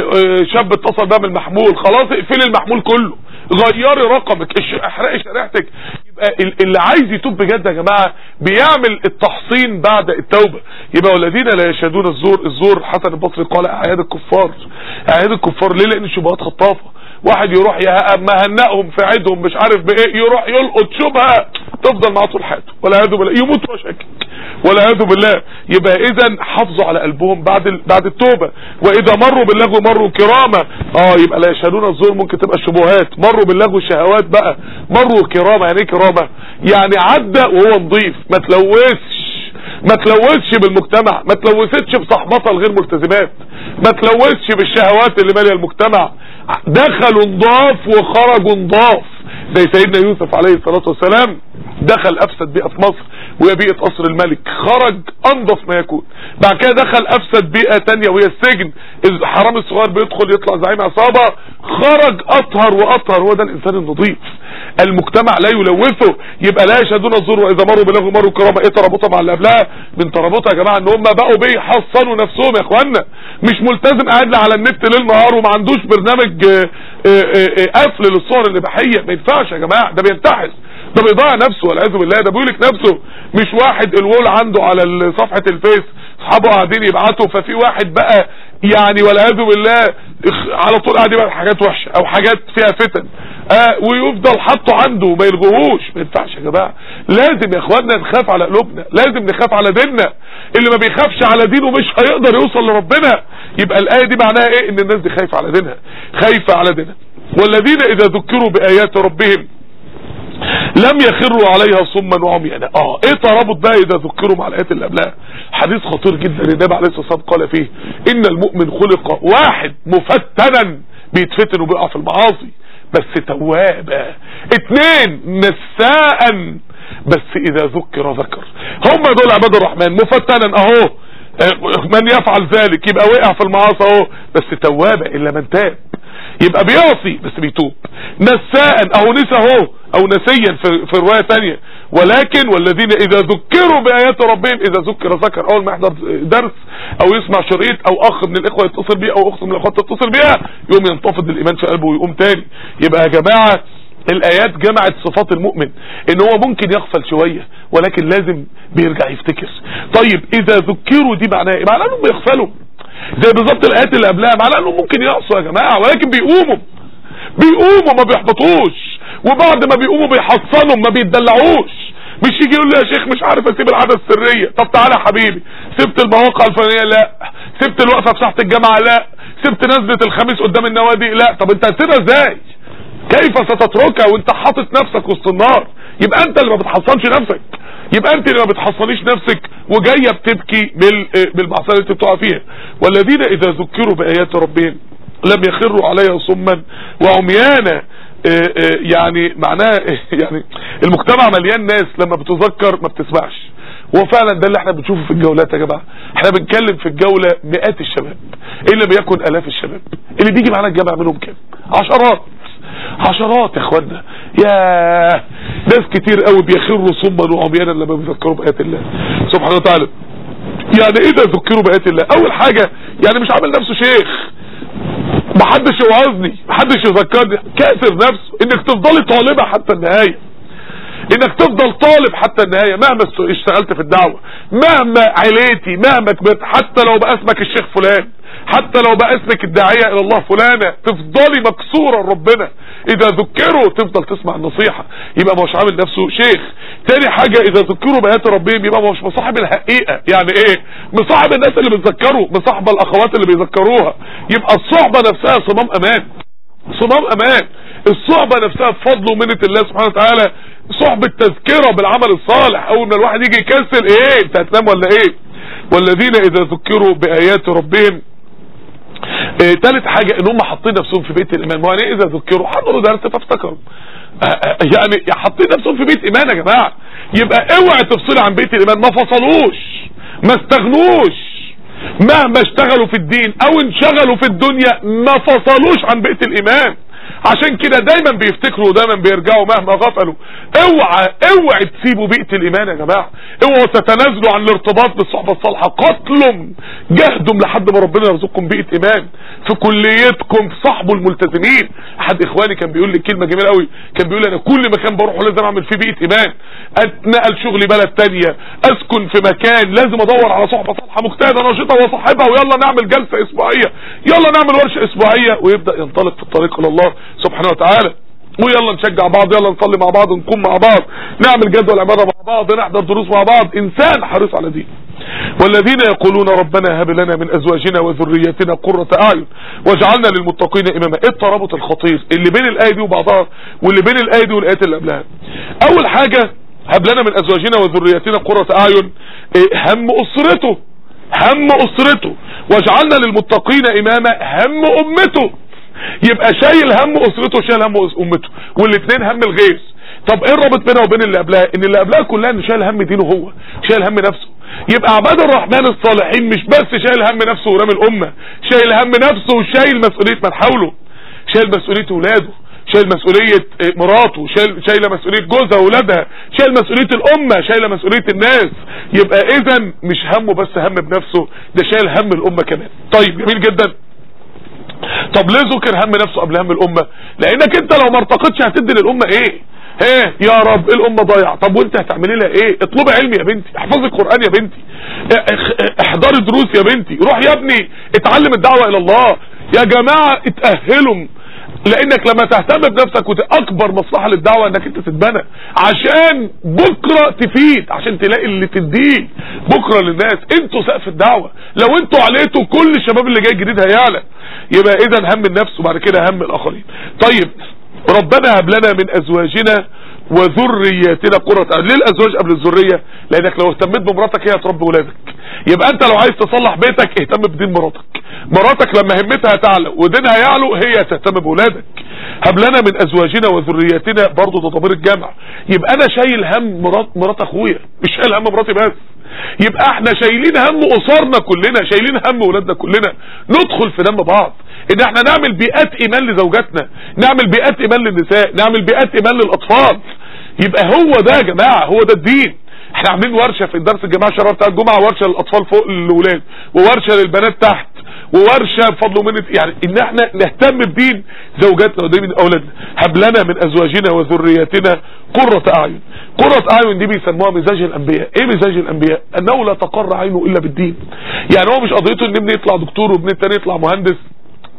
شاب اتصل بقى من المحمول خلاص اقفلي المحمول كله غيري رقمك احرقي شريحتك يبقى اللي عايز يتوب بجد يا جماعه بيعمل التحصين بعد التوبه يبقى والذين لا يشهدون الزور الزور حسن البصري قال اعياد الكفار اعياد الكفار ليه لان الشبهات خطافه واحد يروح مهنئهم في عيدهم مش عارف بايه يروح يلقط شبهه تفضل معاه طول حياته ولا يعوذ بالله يموت وشكك ولا يعوذ بالله يبقى اذا حافظوا على قلبهم بعد ال... بعد التوبه واذا مروا باللغو مروا كرامه اه يبقى لا يشهدون الزور ممكن تبقى الشبهات مروا باللغو شهوات بقى مروا كرامه يعني ايه كرامه يعني عدى وهو نظيف ما تلوثش ما تلوثش بالمجتمع ما تلوثتش بصحبتها الغير ملتزمات ما تلوثش بالشهوات اللي ماليه المجتمع دخلوا نضاف وخرجوا نضاف زي سيدنا يوسف عليه الصلاة والسلام دخل افسد بيئة في مصر وهي بيئة قصر الملك خرج انضف ما يكون بعد كده دخل افسد بيئة تانية وهي السجن الحرام الصغير بيدخل يطلع زعيم عصابة خرج اطهر واطهر هو ده الانسان النظيف المجتمع لا يلوثه يبقى لا يشهدون الزور واذا مروا بلغوا مروا كرامة ايه ترابطها مع اللي قبلها من ترابطها يا جماعة ان هم بقوا بيحصنوا نفسهم يا اخوانا مش ملتزم قاعد على النت ليل نهار وما عندوش برنامج قفل للصور الاباحيه ما ينفعش يا جماعه ده بينتحس ده بيضيع نفسه والعياذ بالله ده بيقولك نفسه مش واحد الوول عنده على صفحه الفيس اصحابه قاعدين يبعتوا ففي واحد بقى يعني والعياذ بالله على طول قاعد يبعت حاجات وحشه او حاجات فيها فتن آه ويفضل حاطه عنده وما يلغوهوش ما ينفعش يا جماعه لازم يا اخواننا نخاف على قلوبنا لازم نخاف على ديننا اللي ما بيخافش على دينه مش هيقدر يوصل لربنا يبقى الايه دي معناها ايه ان الناس دي خايفه على دينها خايفه على دينها والذين اذا ذكروا بايات ربهم لم يخروا عليها صما وعميانا اه ايه ترابط بقى اذا ذكروا مع الايات اللي قبلها حديث خطير جدا النبي عليه الصلاه والسلام قال فيه ان المؤمن خلق واحد مفتنا بيتفتن وبيقع في المعاصي بس توابا اتنين نساء بس اذا ذكر ذكر هم دول عباد الرحمن مفتنا اهو من يفعل ذلك يبقى وقع في المعاصي اهو بس توابا الا من تاب يبقى بيعصي بس بيتوب نساء اهو نسى اهو او نسيا في, في رواية تانية ولكن والذين اذا ذكروا بايات ربهم اذا ذكر ذكر اول ما يحضر درس او يسمع شريط او اخ من الاخوة يتصل بيه او اخت من الاخوات تتصل بيها يقوم ينتفض الايمان في قلبه ويقوم تاني يبقى يا جماعة الايات جمعت صفات المؤمن ان هو ممكن يغفل شوية ولكن لازم بيرجع يفتكر طيب اذا ذكروا دي معناها ايه معناها انهم بيغفلوا زي بالظبط الايات اللي قبلها معناها انهم ممكن يعصوا يا جماعة ولكن بيقوموا بيقوموا ما بيحبطوش وبعد ما بيقوموا بيحصنوا ما بيتدلعوش مش يجي يقول لي يا شيخ مش عارف اسيب العاده السريه طب تعالى يا حبيبي سبت المواقع الفلانيه لا سبت الوقفه في ساحه الجامعه لا سبت نزله الخميس قدام النوادي لا طب انت هتسيبها ازاي كيف ستتركها وانت حاطط نفسك وسط النار يبقى انت اللي ما بتحصنش نفسك يبقى انت اللي ما بتحصنيش نفسك وجايه بتبكي بال بالمعصيه اللي انت بتقع فيها والذين اذا ذكروا بايات ربهم لم يخروا عليها صما وعميانا اه اه يعني معناها يعني المجتمع مليان ناس لما بتذكر ما بتسمعش هو فعلا ده اللي احنا بنشوفه في الجولات يا جماعه احنا بنتكلم في الجوله مئات الشباب ان لم يكن الاف الشباب اللي بيجي معانا الجامعه منهم كام عشرات عشرات يا اخوانا يا ناس كتير قوي بيخروا صما وعميانا لما بيذكروا بايات الله سبحانه وتعالى يعني ايه ده يذكروا بايات الله اول حاجه يعني مش عامل نفسه شيخ محدش يوعظني محدش يذكرني كاسر نفسه انك تفضلي طالبة حتى النهاية انك تفضل طالب حتى النهاية مهما اشتغلت في الدعوة مهما عليتي مهما كبرت حتى لو بقى اسمك الشيخ فلان حتى لو بقى اسمك الداعية الى الله فلانة تفضلي مكسورة لربنا اذا ذكروا تفضل تسمع النصيحة يبقى مش عامل نفسه شيخ تاني حاجة اذا ذكروا بآيات ربهم يبقى مش مصاحب الحقيقة يعني ايه مصاحب الناس اللي بتذكروا مصاحب الاخوات اللي بيذكروها يبقى الصحبة نفسها صمام امان صمام امان الصحبة نفسها بفضل ومنة الله سبحانه وتعالى صحبة تذكرة بالعمل الصالح اول ما الواحد يجي يكسل ايه انت هتنام ولا ايه والذين اذا ذكروا بايات ربهم اه تالت حاجة ان هم حاطين نفسهم في بيت الايمان ما يعني اذا ذكروا حضروا درس فافتكروا يعني حاطين نفسهم في بيت ايمان يا جماعة يبقى اوعى تفصلوا عن بيت الايمان ما فصلوش ما استغنوش مهما اشتغلوا في الدين او انشغلوا في الدنيا ما فصلوش عن بيت الايمان عشان كده دايما بيفتكروا ودايما بيرجعوا مهما غفلوا اوعى اوعى تسيبوا بيئة الايمان يا جماعة اوعوا تتنازلوا عن الارتباط بالصحبة الصالحة قتلهم جهدهم لحد ما ربنا يرزقكم بيئة ايمان في كليتكم في صحبوا الملتزمين احد اخواني كان بيقول لي كلمة جميلة قوي كان بيقول لي انا كل مكان بروحه لازم اعمل فيه بيئة ايمان اتنقل شغلي بلد تانية اسكن في مكان لازم ادور على صحبة صالحة مجتهدة نشيطة واصاحبها ويلا نعمل جلسة اسبوعية يلا نعمل ورشة اسبوعية ويبدأ ينطلق في الطريق الى الله سبحانه وتعالى ويلا نشجع بعض يلا نصلي مع بعض نقوم مع بعض نعمل جدول عبادة مع بعض نحضر دروس مع بعض انسان حريص على دين والذين يقولون ربنا هب لنا من ازواجنا وذريتنا قرة اعين واجعلنا للمتقين اماما ايه الترابط الخطير اللي بين الايه دي وبعضها واللي بين الايه دي والايات اللي قبلها اول حاجة هب لنا من ازواجنا وذريتنا قرة اعين إيه هم اسرته هم اسرته واجعلنا للمتقين اماما هم امته يبقى شايل هم اسرته وشايل هم امته والاثنين هم الغير طب ايه الرابط بينها وبين اللي قبلها ان اللي قبلها كلها انه شايل هم دينه هو شايل هم نفسه يبقى عباد الرحمن الصالحين مش بس شايل هم نفسه ورامي الامه شايل هم نفسه وشايل مسؤوليه من حوله شايل مسؤوليه اولاده شايل مسؤولية مراته شايل شايله مسؤولية جوزها واولادها شايل مسؤولية الامة شايله مسؤولية الناس يبقى اذا مش همه بس هم بنفسه ده شايل هم الامة كمان طيب جميل جدا طب ليه ذكر هم نفسه قبل هم الامة لانك انت لو ما ارتقتش هتدي للامة ايه ايه يا رب الامة ضايعه طب وانت هتعملي لها ايه اطلبي علم يا بنتي احفظي القرآن يا بنتي احضري دروس يا بنتي روح يا ابني اتعلم الدعوة الى الله يا جماعة اتأهلوا لانك لما تهتم بنفسك وت... اكبر مصلحة للدعوة انك انت تتبنى عشان بكرة تفيد عشان تلاقي اللي تديه بكرة للناس انتوا سقف الدعوة لو انتوا عليتوا كل الشباب اللي جاي جديد هيعلى يبقى اذا هم النفس وبعد كده هم الاخرين طيب ربنا هب لنا من ازواجنا وذرياتنا قرة اعين ليه الازواج قبل الذرية لانك لو اهتميت بمراتك هي هتربي ولادك يبقى انت لو عايز تصلح بيتك اهتم بدين مراتك مراتك لما همتها تعلى ودينها يعلو هي تهتم بولادك هب لنا من ازواجنا وذرياتنا برضه ده ضمير الجمع يبقى انا شايل هم مرات مرات اخويا مش شايل هم مراتي بس يبقى احنا شايلين هم اسرنا كلنا شايلين هم ولادنا كلنا ندخل في دم بعض ان احنا نعمل بيئات ايمان لزوجاتنا نعمل بيئات ايمان للنساء نعمل بيئات ايمان للاطفال يبقى هو ده يا جماعة هو ده الدين احنا عاملين ورشة في درس الجماعة الشرف بتاع الجمعة ورشة للاطفال فوق الاولاد وورشة للبنات تحت وورشة بفضل منة يعني ان احنا نهتم بدين زوجاتنا ودين اولادنا هب لنا من ازواجنا وذرياتنا قرة اعين قرة اعين دي بيسموها مزاج الانبياء ايه مزاج الانبياء انه لا تقر عينه الا بالدين يعني هو مش قضيته ان ابني يطلع دكتور وابن التاني يطلع مهندس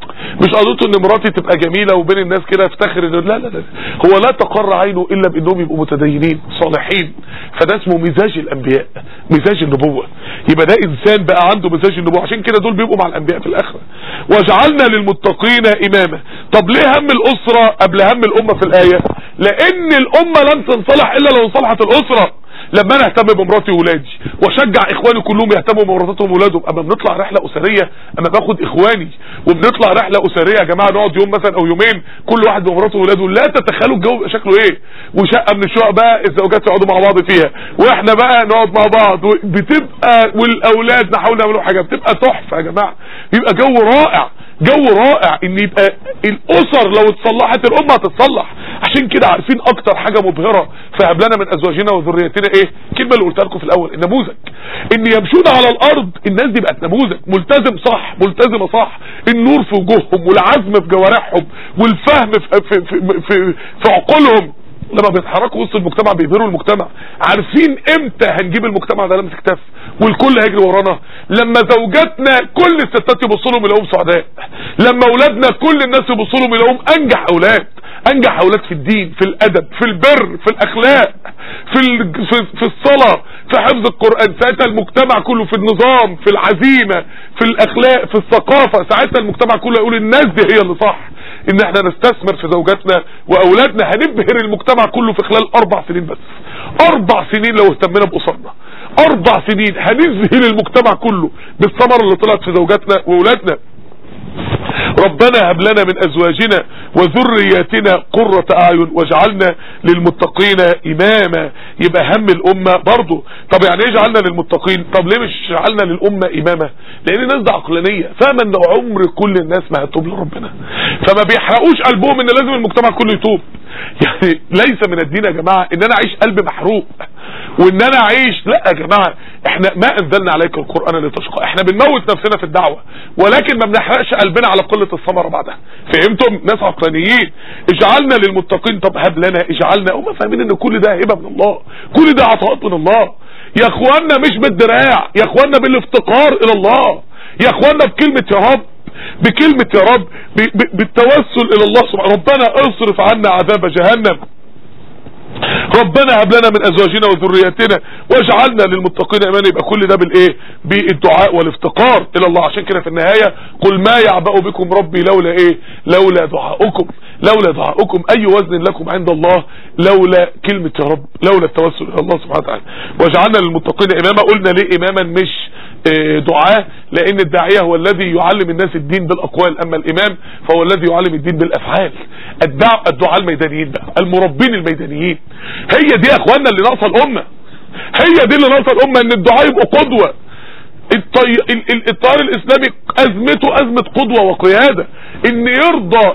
مش قضيته ان مراتي تبقى جميلة وبين الناس كده افتخر انه لا لا لا هو لا تقر عينه الا بانهم يبقوا متدينين صالحين فده اسمه مزاج الانبياء مزاج النبوة يبقى ده انسان بقى عنده مزاج النبوة عشان كده دول بيبقوا مع الانبياء في الاخرة وجعلنا للمتقين اماما طب ليه هم الاسرة قبل هم الامة في الاية لان الامة لن تنصلح الا لو انصلحت الاسرة لما انا اهتم بمراتي وولادي واشجع اخواني كلهم يهتموا بمراتاتهم وولادهم اما بنطلع رحله اسريه اما باخد اخواني وبنطلع رحله اسريه يا جماعه نقعد يوم مثلا او يومين كل واحد بمراته وولاده لا تتخيلوا الجو بيبقى شكله ايه وشقه من الشقق بقى الزوجات يقعدوا مع بعض فيها واحنا بقى نقعد مع بعض بتبقى والاولاد نحاول نعملوا حاجه بتبقى تحفه يا جماعه بيبقى جو رائع جو رائع ان يبقى الاسر لو اتصلحت الامه هتتصلح عشان كده عارفين اكتر حاجه مبهره فهب لنا من ازواجنا وذريتنا ايه الكلمه اللي قلتها لكم في الاول النموذج ان يمشون على الارض الناس دي بقت نموذج ملتزم صح ملتزمه صح النور في وجوههم والعزم في جوارحهم والفهم في في في, في, في عقولهم لما بيتحركوا وسط المجتمع بيبهروا المجتمع عارفين امتى هنجيب المجتمع ده لمس كتاف والكل هيجري ورانا لما زوجاتنا كل الستات يبصوا لهم يلاقوهم سعداء لما اولادنا كل الناس يبصوا لهم يلاقوهم انجح اولاد انجح اولاد في الدين في الادب في البر في الاخلاق في ال... في, في الصلاه في حفظ القران ساعتها المجتمع كله في النظام في العزيمه في الاخلاق في الثقافه ساعتها المجتمع كله يقول الناس دي هي اللي صح ان احنا نستثمر في زوجاتنا واولادنا هنبهر المجتمع كله في خلال اربع سنين بس اربع سنين لو اهتمنا باسرنا اربع سنين هنذهل المجتمع كله بالثمره اللي طلعت في زوجاتنا واولادنا ربنا هب لنا من ازواجنا وذرياتنا قرة اعين واجعلنا للمتقين اماما يبقى هم الامة برضو طب يعني ايه جعلنا للمتقين طب ليه مش جعلنا للامة امامة لان الناس دي عقلانية فاهمة ان عمر كل الناس ما هتوب لربنا فما بيحرقوش قلبهم ان لازم المجتمع كله يتوب يعني ليس من الدين يا جماعة ان انا اعيش قلب محروق وان انا اعيش لا يا جماعة احنا ما انزلنا عليك القرآن لتشقى احنا بنموت نفسنا في الدعوة ولكن ما بنحرقش قلبنا على قلة الثمرة بعدها فهمتم ناس عقلانيين اجعلنا للمتقين طب هب لنا اجعلنا هم فاهمين ان كل ده هبة من الله كل ده عطاءات من الله يا اخوانا مش بالدراع يا اخوانا بالافتقار الى الله يا اخوانا بكلمة يا رب بكلمة يا رب بالتوسل الى الله سبحانه ربنا اصرف عنا عذاب جهنم ربنا هب لنا من ازواجنا وذرياتنا واجعلنا للمتقين امانا يبقى كل ده بالايه بالدعاء والافتقار الى الله عشان كده في النهايه قل ما يعبأ بكم ربي لولا ايه لولا دعاؤكم لولا دعاؤكم اي وزن لكم عند الله لولا كلمه يا رب لولا التوسل الى الله سبحانه وتعالى واجعلنا للمتقين اماما قلنا ليه اماما مش دعاء لان الداعية هو الذي يعلم الناس الدين بالاقوال اما الامام فهو الذي يعلم الدين بالافعال الدعاء الدعاء الميدانيين بقى المربين الميدانيين هي دي يا اخوانا اللي ناقصه الامه هي دي اللي ناقصه الامه ان الدعاء يبقوا قدوه الطي... الطيار الاسلامي ازمته ازمه قدوه وقياده ان يرضى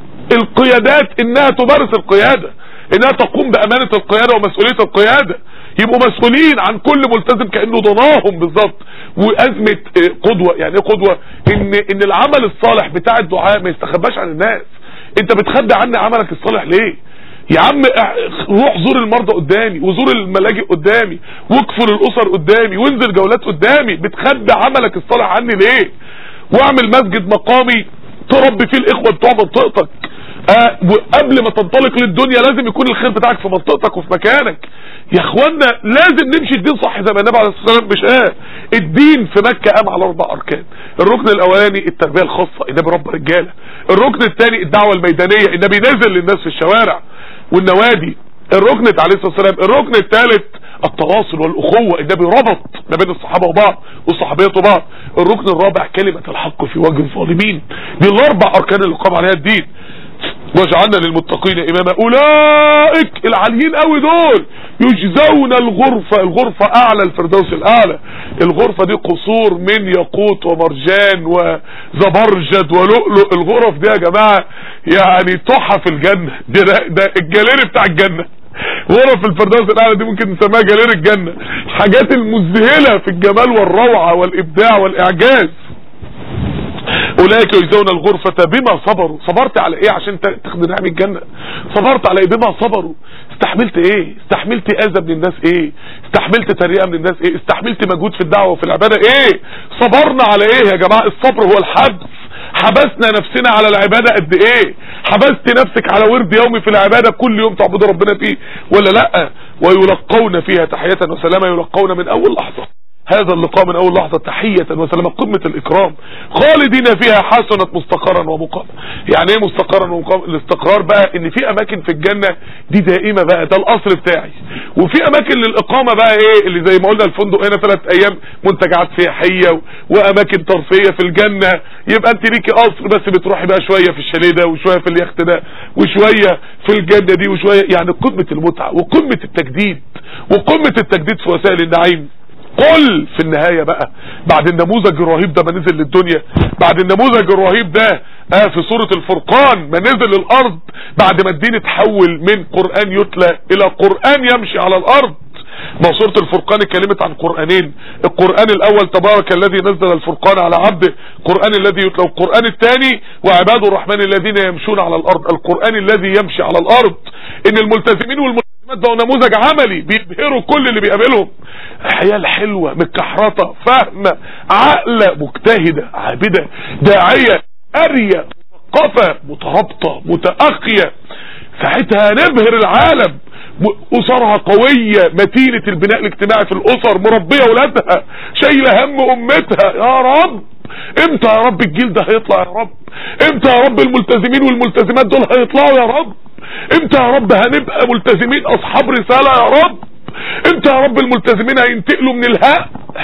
القيادات انها تمارس القياده انها تقوم بامانه القياده ومسؤوليه القياده يبقوا مسؤولين عن كل ملتزم كانه ضناهم بالظبط وازمه قدوه يعني ايه قدوه ان ان العمل الصالح بتاع الدعاء ما يستخباش عن الناس انت بتخبي عني عملك الصالح ليه يا عم روح زور المرضى قدامي وزور الملاجئ قدامي واكفر الاسر قدامي وانزل جولات قدامي بتخبي عملك الصالح عني ليه واعمل مسجد مقامي تربي فيه الاخوه بتوع منطقتك آه وقبل ما تنطلق للدنيا لازم يكون الخير بتاعك في منطقتك وفي مكانك يا اخوانا لازم نمشي الدين صح زي ما النبي عليه الصلاه والسلام مش قال الدين في مكه قام على اربع اركان الركن الاولاني التربيه الخاصه النبي رب رجاله الركن الثاني الدعوه الميدانيه النبي نزل للناس في الشوارع والنوادي الركن عليه الصلاه والسلام الركن الثالث التواصل والاخوه النبي ربط ما بين الصحابه وبعض والصحابيات وبعض الركن الرابع كلمه الحق في وجه الظالمين دي الاربع اركان اللي قام عليها الدين واجعلنا للمتقين اماما اولئك العاليين قوي دول يجزون الغرفة الغرفة اعلى الفردوس الاعلى الغرفة دي قصور من ياقوت ومرجان وزبرجد ولؤلؤ الغرف دي يا جماعة يعني تحف الجنة ده, ده الجاليري بتاع الجنة غرف الفردوس الاعلى دي ممكن نسميها جاليري الجنة حاجات المذهلة في الجمال والروعة والابداع والاعجاز اولئك يجزون الغرفة بما صبروا صبرت على ايه عشان تاخد نعم الجنة صبرت على ايه بما صبروا استحملت ايه استحملت اذى من الناس ايه استحملت تريقة من الناس ايه استحملت مجهود في الدعوة وفي العبادة ايه صبرنا على ايه يا جماعة الصبر هو الحبس حبسنا نفسنا على العبادة قد ايه حبست نفسك على ورد يومي في العبادة كل يوم تعبد ربنا فيه ولا لا ويلقون فيها تحية وسلاما يلقون من اول لحظة هذا اللقاء من اول لحظة تحية وسلاما قمة الاكرام خالدين فيها حسنة مستقرا ومقاما يعني ايه مستقرا ومقاما الاستقرار بقى ان في اماكن في الجنة دي دائمة بقى ده الاصل بتاعي وفي اماكن للاقامة بقى ايه اللي زي ما قلنا الفندق هنا ثلاث ايام منتجعات سياحية و... واماكن ترفيهية في الجنة يبقى انت ليكي قصر بس بتروحي بقى شوية في الشاليه ده وشوية في اليخت ده وشوية في الجنة دي وشوية يعني قمة المتعة وقمة التجديد وقمة التجديد في وسائل النعيم قل في النهاية بقى بعد النموذج الرهيب ده ما نزل للدنيا بعد النموذج الرهيب ده آه في سورة الفرقان ما نزل الارض بعد ما الدين اتحول من قرآن يتلى الى قرآن يمشي على الارض ما سورة الفرقان اتكلمت عن قرآنين القرآن الاول تبارك الذي نزل الفرقان على عبده القرآن الذي يتلى القرآن الثاني وعباد الرحمن الذين يمشون على الارض القرآن الذي يمشي على الارض ان الملتزمين والملتزمين بقوا نموذج عملي بيبهروا كل اللي بيقابلهم عيال حلوة متكحرطة فاهمة عاقلة مجتهدة عابدة داعية قارية مثقفة مترابطة متأخية ساعتها نبهر العالم أسرها قوية متينة البناء الاجتماعي في الأسر مربية ولادها شايلة هم أمتها يا رب امتى يا رب الجيل ده هيطلع يا رب امتى يا رب الملتزمين والملتزمات دول هيطلعوا يا رب امتى يا رب هنبقى ملتزمين اصحاب رسالة يا رب امتى يا رب الملتزمين هينتقلوا من الهاء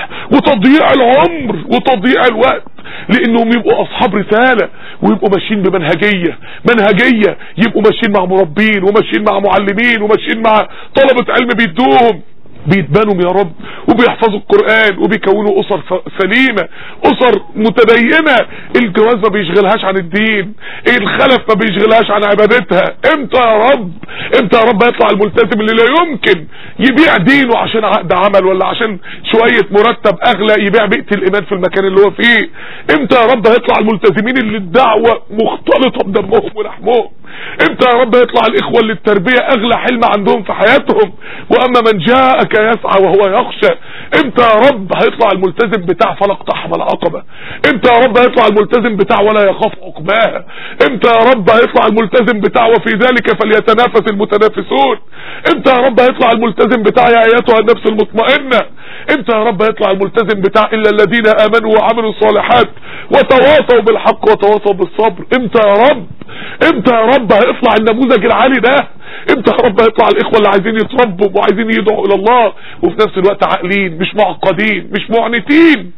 وتضييع العمر وتضييع الوقت لانهم يبقوا اصحاب رسالة ويبقوا ماشيين بمنهجية منهجية يبقوا ماشيين مع مربين وماشيين مع معلمين وماشيين مع طلبة علم بيدوهم بيتبنوا يا رب وبيحفظوا القرآن وبيكونوا أسر سليمة أسر متدينة الجواز ما بيشغلهاش عن الدين الخلف ما بيشغلهاش عن عبادتها امتى يا رب امتى يا رب يطلع الملتزم اللي لا يمكن يبيع دينه عشان عقد عمل ولا عشان شوية مرتب اغلى يبيع بيئة الايمان في المكان اللي هو فيه امتى يا رب هيطلع الملتزمين اللي الدعوة مختلطة بدمهم ولحمهم امتى يا رب يطلع الاخوة اللي التربية اغلى حلم عندهم في حياتهم واما من جاءك يسعى وهو يخشى امتى يا رب هيطلع الملتزم بتاع فلق طحم العقبة امتى يا رب هيطلع الملتزم بتاع ولا يخاف عقباها امتى يا رب هيطلع الملتزم بتاع وفي ذلك فليتنافس المتنافسون امتى يا رب هيطلع الملتزم بتاع يا ايتها النفس المطمئنة امتى يا رب هيطلع الملتزم بتاع الا الذين امنوا وعملوا الصالحات وتواصوا بالحق وتواصوا بالصبر امتى يا رب امتى يا رب هيطلع النموذج العالي ده امتى يا رب هيطلع الاخوة اللي عايزين يتربوا وعايزين يدعوا الى الله وفي نفس الوقت عاقلين مش معقدين مش معنتين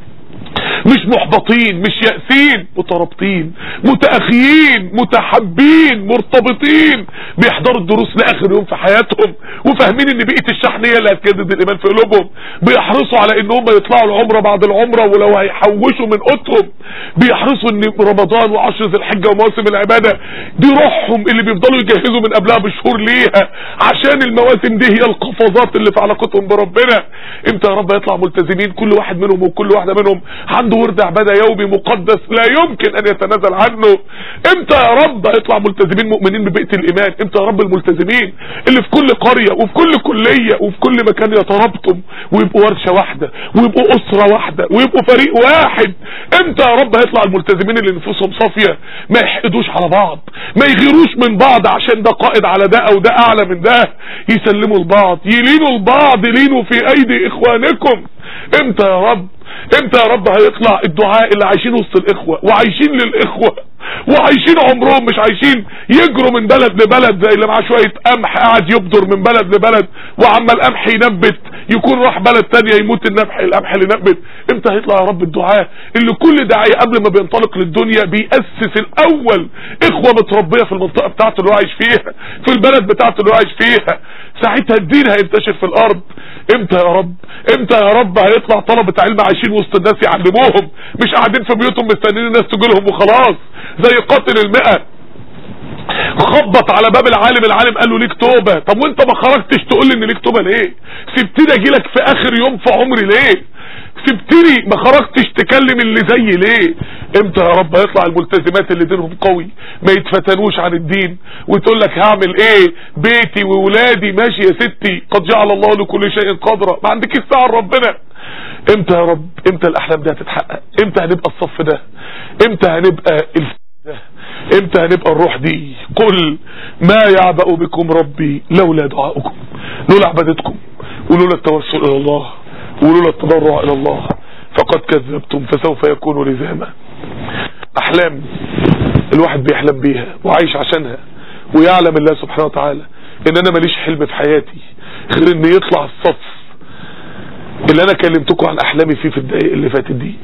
مش محبطين مش يأسين مترابطين متأخيين متحبين مرتبطين بيحضروا الدروس لآخر يوم في حياتهم وفاهمين ان بيئة الشحنية اللي هتجدد الإيمان في قلوبهم بيحرصوا على انهم يطلعوا العمرة بعد العمرة ولو هيحوشوا من قطهم بيحرصوا ان رمضان وعشر ذي الحجة ومواسم العبادة دي روحهم اللي بيفضلوا يجهزوا من قبلها بشهور ليها عشان المواسم دي هي القفزات اللي في علاقتهم بربنا امتى يا رب يطلع ملتزمين كل واحد منهم وكل واحدة منهم عنده ورد عبادة يومي مقدس لا يمكن ان يتنازل عنه امتى يا رب هيطلع ملتزمين مؤمنين ببيئة الايمان امتى يا رب الملتزمين اللي في كل قرية وفي كل كلية وفي كل مكان يترابطوا ويبقوا ورشة واحدة ويبقوا اسرة واحدة ويبقوا فريق واحد امتى يا رب هيطلع الملتزمين اللي نفوسهم صافية ما يحقدوش على بعض ما يغيروش من بعض عشان ده قائد على ده او ده اعلى من ده يسلموا لبعض يلينوا لبعض لينوا في ايدي اخوانكم امتى يا رب امتى يا رب هيطلع الدعاء اللي عايشين وسط الاخوة وعايشين للاخوة وعايشين عمرهم مش عايشين يجروا من بلد لبلد زي اللي معاه شوية قمح قاعد يبدر من بلد لبلد وعما القمح ينبت يكون راح بلد تانية يموت النبح القمح اللي نبت امتى هيطلع يا رب الدعاء اللي كل داعية قبل ما بينطلق للدنيا بيأسس الاول اخوة متربية في المنطقة بتاعته اللي هو عايش فيها في البلد بتاعته اللي هو عايش فيها ساعتها الدين هينتشر في الارض امتى يا رب امتى يا رب هيطلع طلبة علم عايشين وسط الناس يعلموهم مش قاعدين في بيوتهم مستنيين الناس تجيلهم وخلاص زي قاتل المئة خبط على باب العالم العالم قال له ليك توبة طب وانت ما خرجتش تقول لي ان ليك توبة ليه سبتني اجي لك في اخر يوم في عمري ليه سبتني ما خرجتش تكلم اللي زي ليه امتى يا رب هيطلع الملتزمات اللي دينهم قوي ما يتفتنوش عن الدين وتقول لك هعمل ايه بيتي وولادي ماشي يا ستي قد جعل الله لكل شيء قدرا ما عندك الساعة ربنا امتى يا رب امتى الاحلام دي هتتحقق امتى هنبقى الصف ده امتى هنبقى الف ده امتى هنبقى الروح دي قل ما يعبأ بكم ربي لولا دعاؤكم لولا عبادتكم ولولا التوسل الى الله ولولا التضرع الى الله فقد كذبتم فسوف يكون لزاما احلام الواحد بيحلم بيها وعايش عشانها ويعلم الله سبحانه وتعالى ان انا ماليش حلم في حياتي غير ان يطلع الصف اللي انا كلمتكم عن احلامي فيه في الدقائق اللي فاتت دي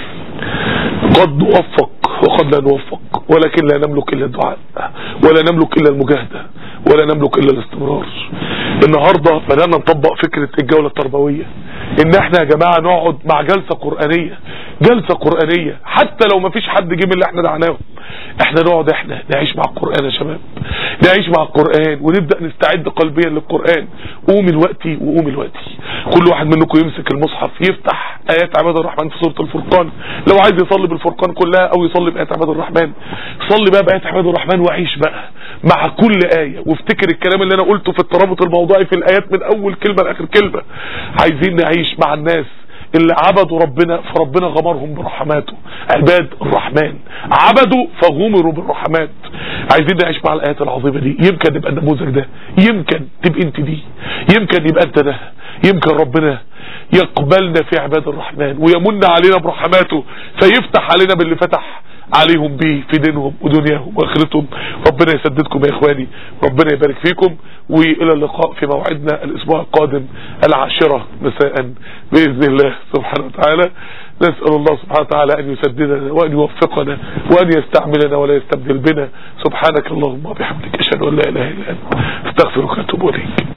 قد نوفق وقد لا نوفق ولكن لا نملك الا الدعاء ولا نملك الا المجاهدة ولا نملك الا الاستمرار النهاردة بدأنا نطبق فكرة الجولة التربوية ان احنا يا جماعة نقعد مع جلسة قرآنية جلسة قرآنية حتى لو ما فيش حد جه من اللي احنا دعناهم احنا نقعد احنا نعيش مع القرآن يا شباب نعيش مع القرآن ونبدأ نستعد قلبيا للقرآن قوم الوقت وقوم الوقت كل واحد منكم يمسك المصحف يفتح آيات عباد الرحمن في سورة الفرقان لو عايز يصلي بالفرقان كلها او يصلي بآيات عباد الرحمن صلي بقى بآيات عباد الرحمن وعيش بقى مع كل آية وافتكر الكلام اللي انا قلته في الترابط الموضوعي في الآيات من اول كلمة لاخر كلمة عايزين نعيش مع الناس اللي عبدوا ربنا فربنا غمرهم برحماته عباد الرحمن عبدوا فغمروا بالرحمات عايزين نعيش مع الايات العظيمه دي يمكن يبقى النموذج ده يمكن تبقى انت دي يمكن يبقى انت ده يمكن ربنا يقبلنا في عباد الرحمن ويمن علينا برحماته فيفتح علينا باللي فتح عليهم بيه في دينهم ودنياهم واخرتهم ربنا يسددكم يا اخواني ربنا يبارك فيكم والى اللقاء في موعدنا الاسبوع القادم العاشرة مساء باذن الله سبحانه وتعالى نسأل الله سبحانه وتعالى ان يسددنا وان يوفقنا وان يستعملنا ولا يستبدل بنا سبحانك اللهم وبحمدك اشهد ان لا اله الا انت استغفرك واتوب اليك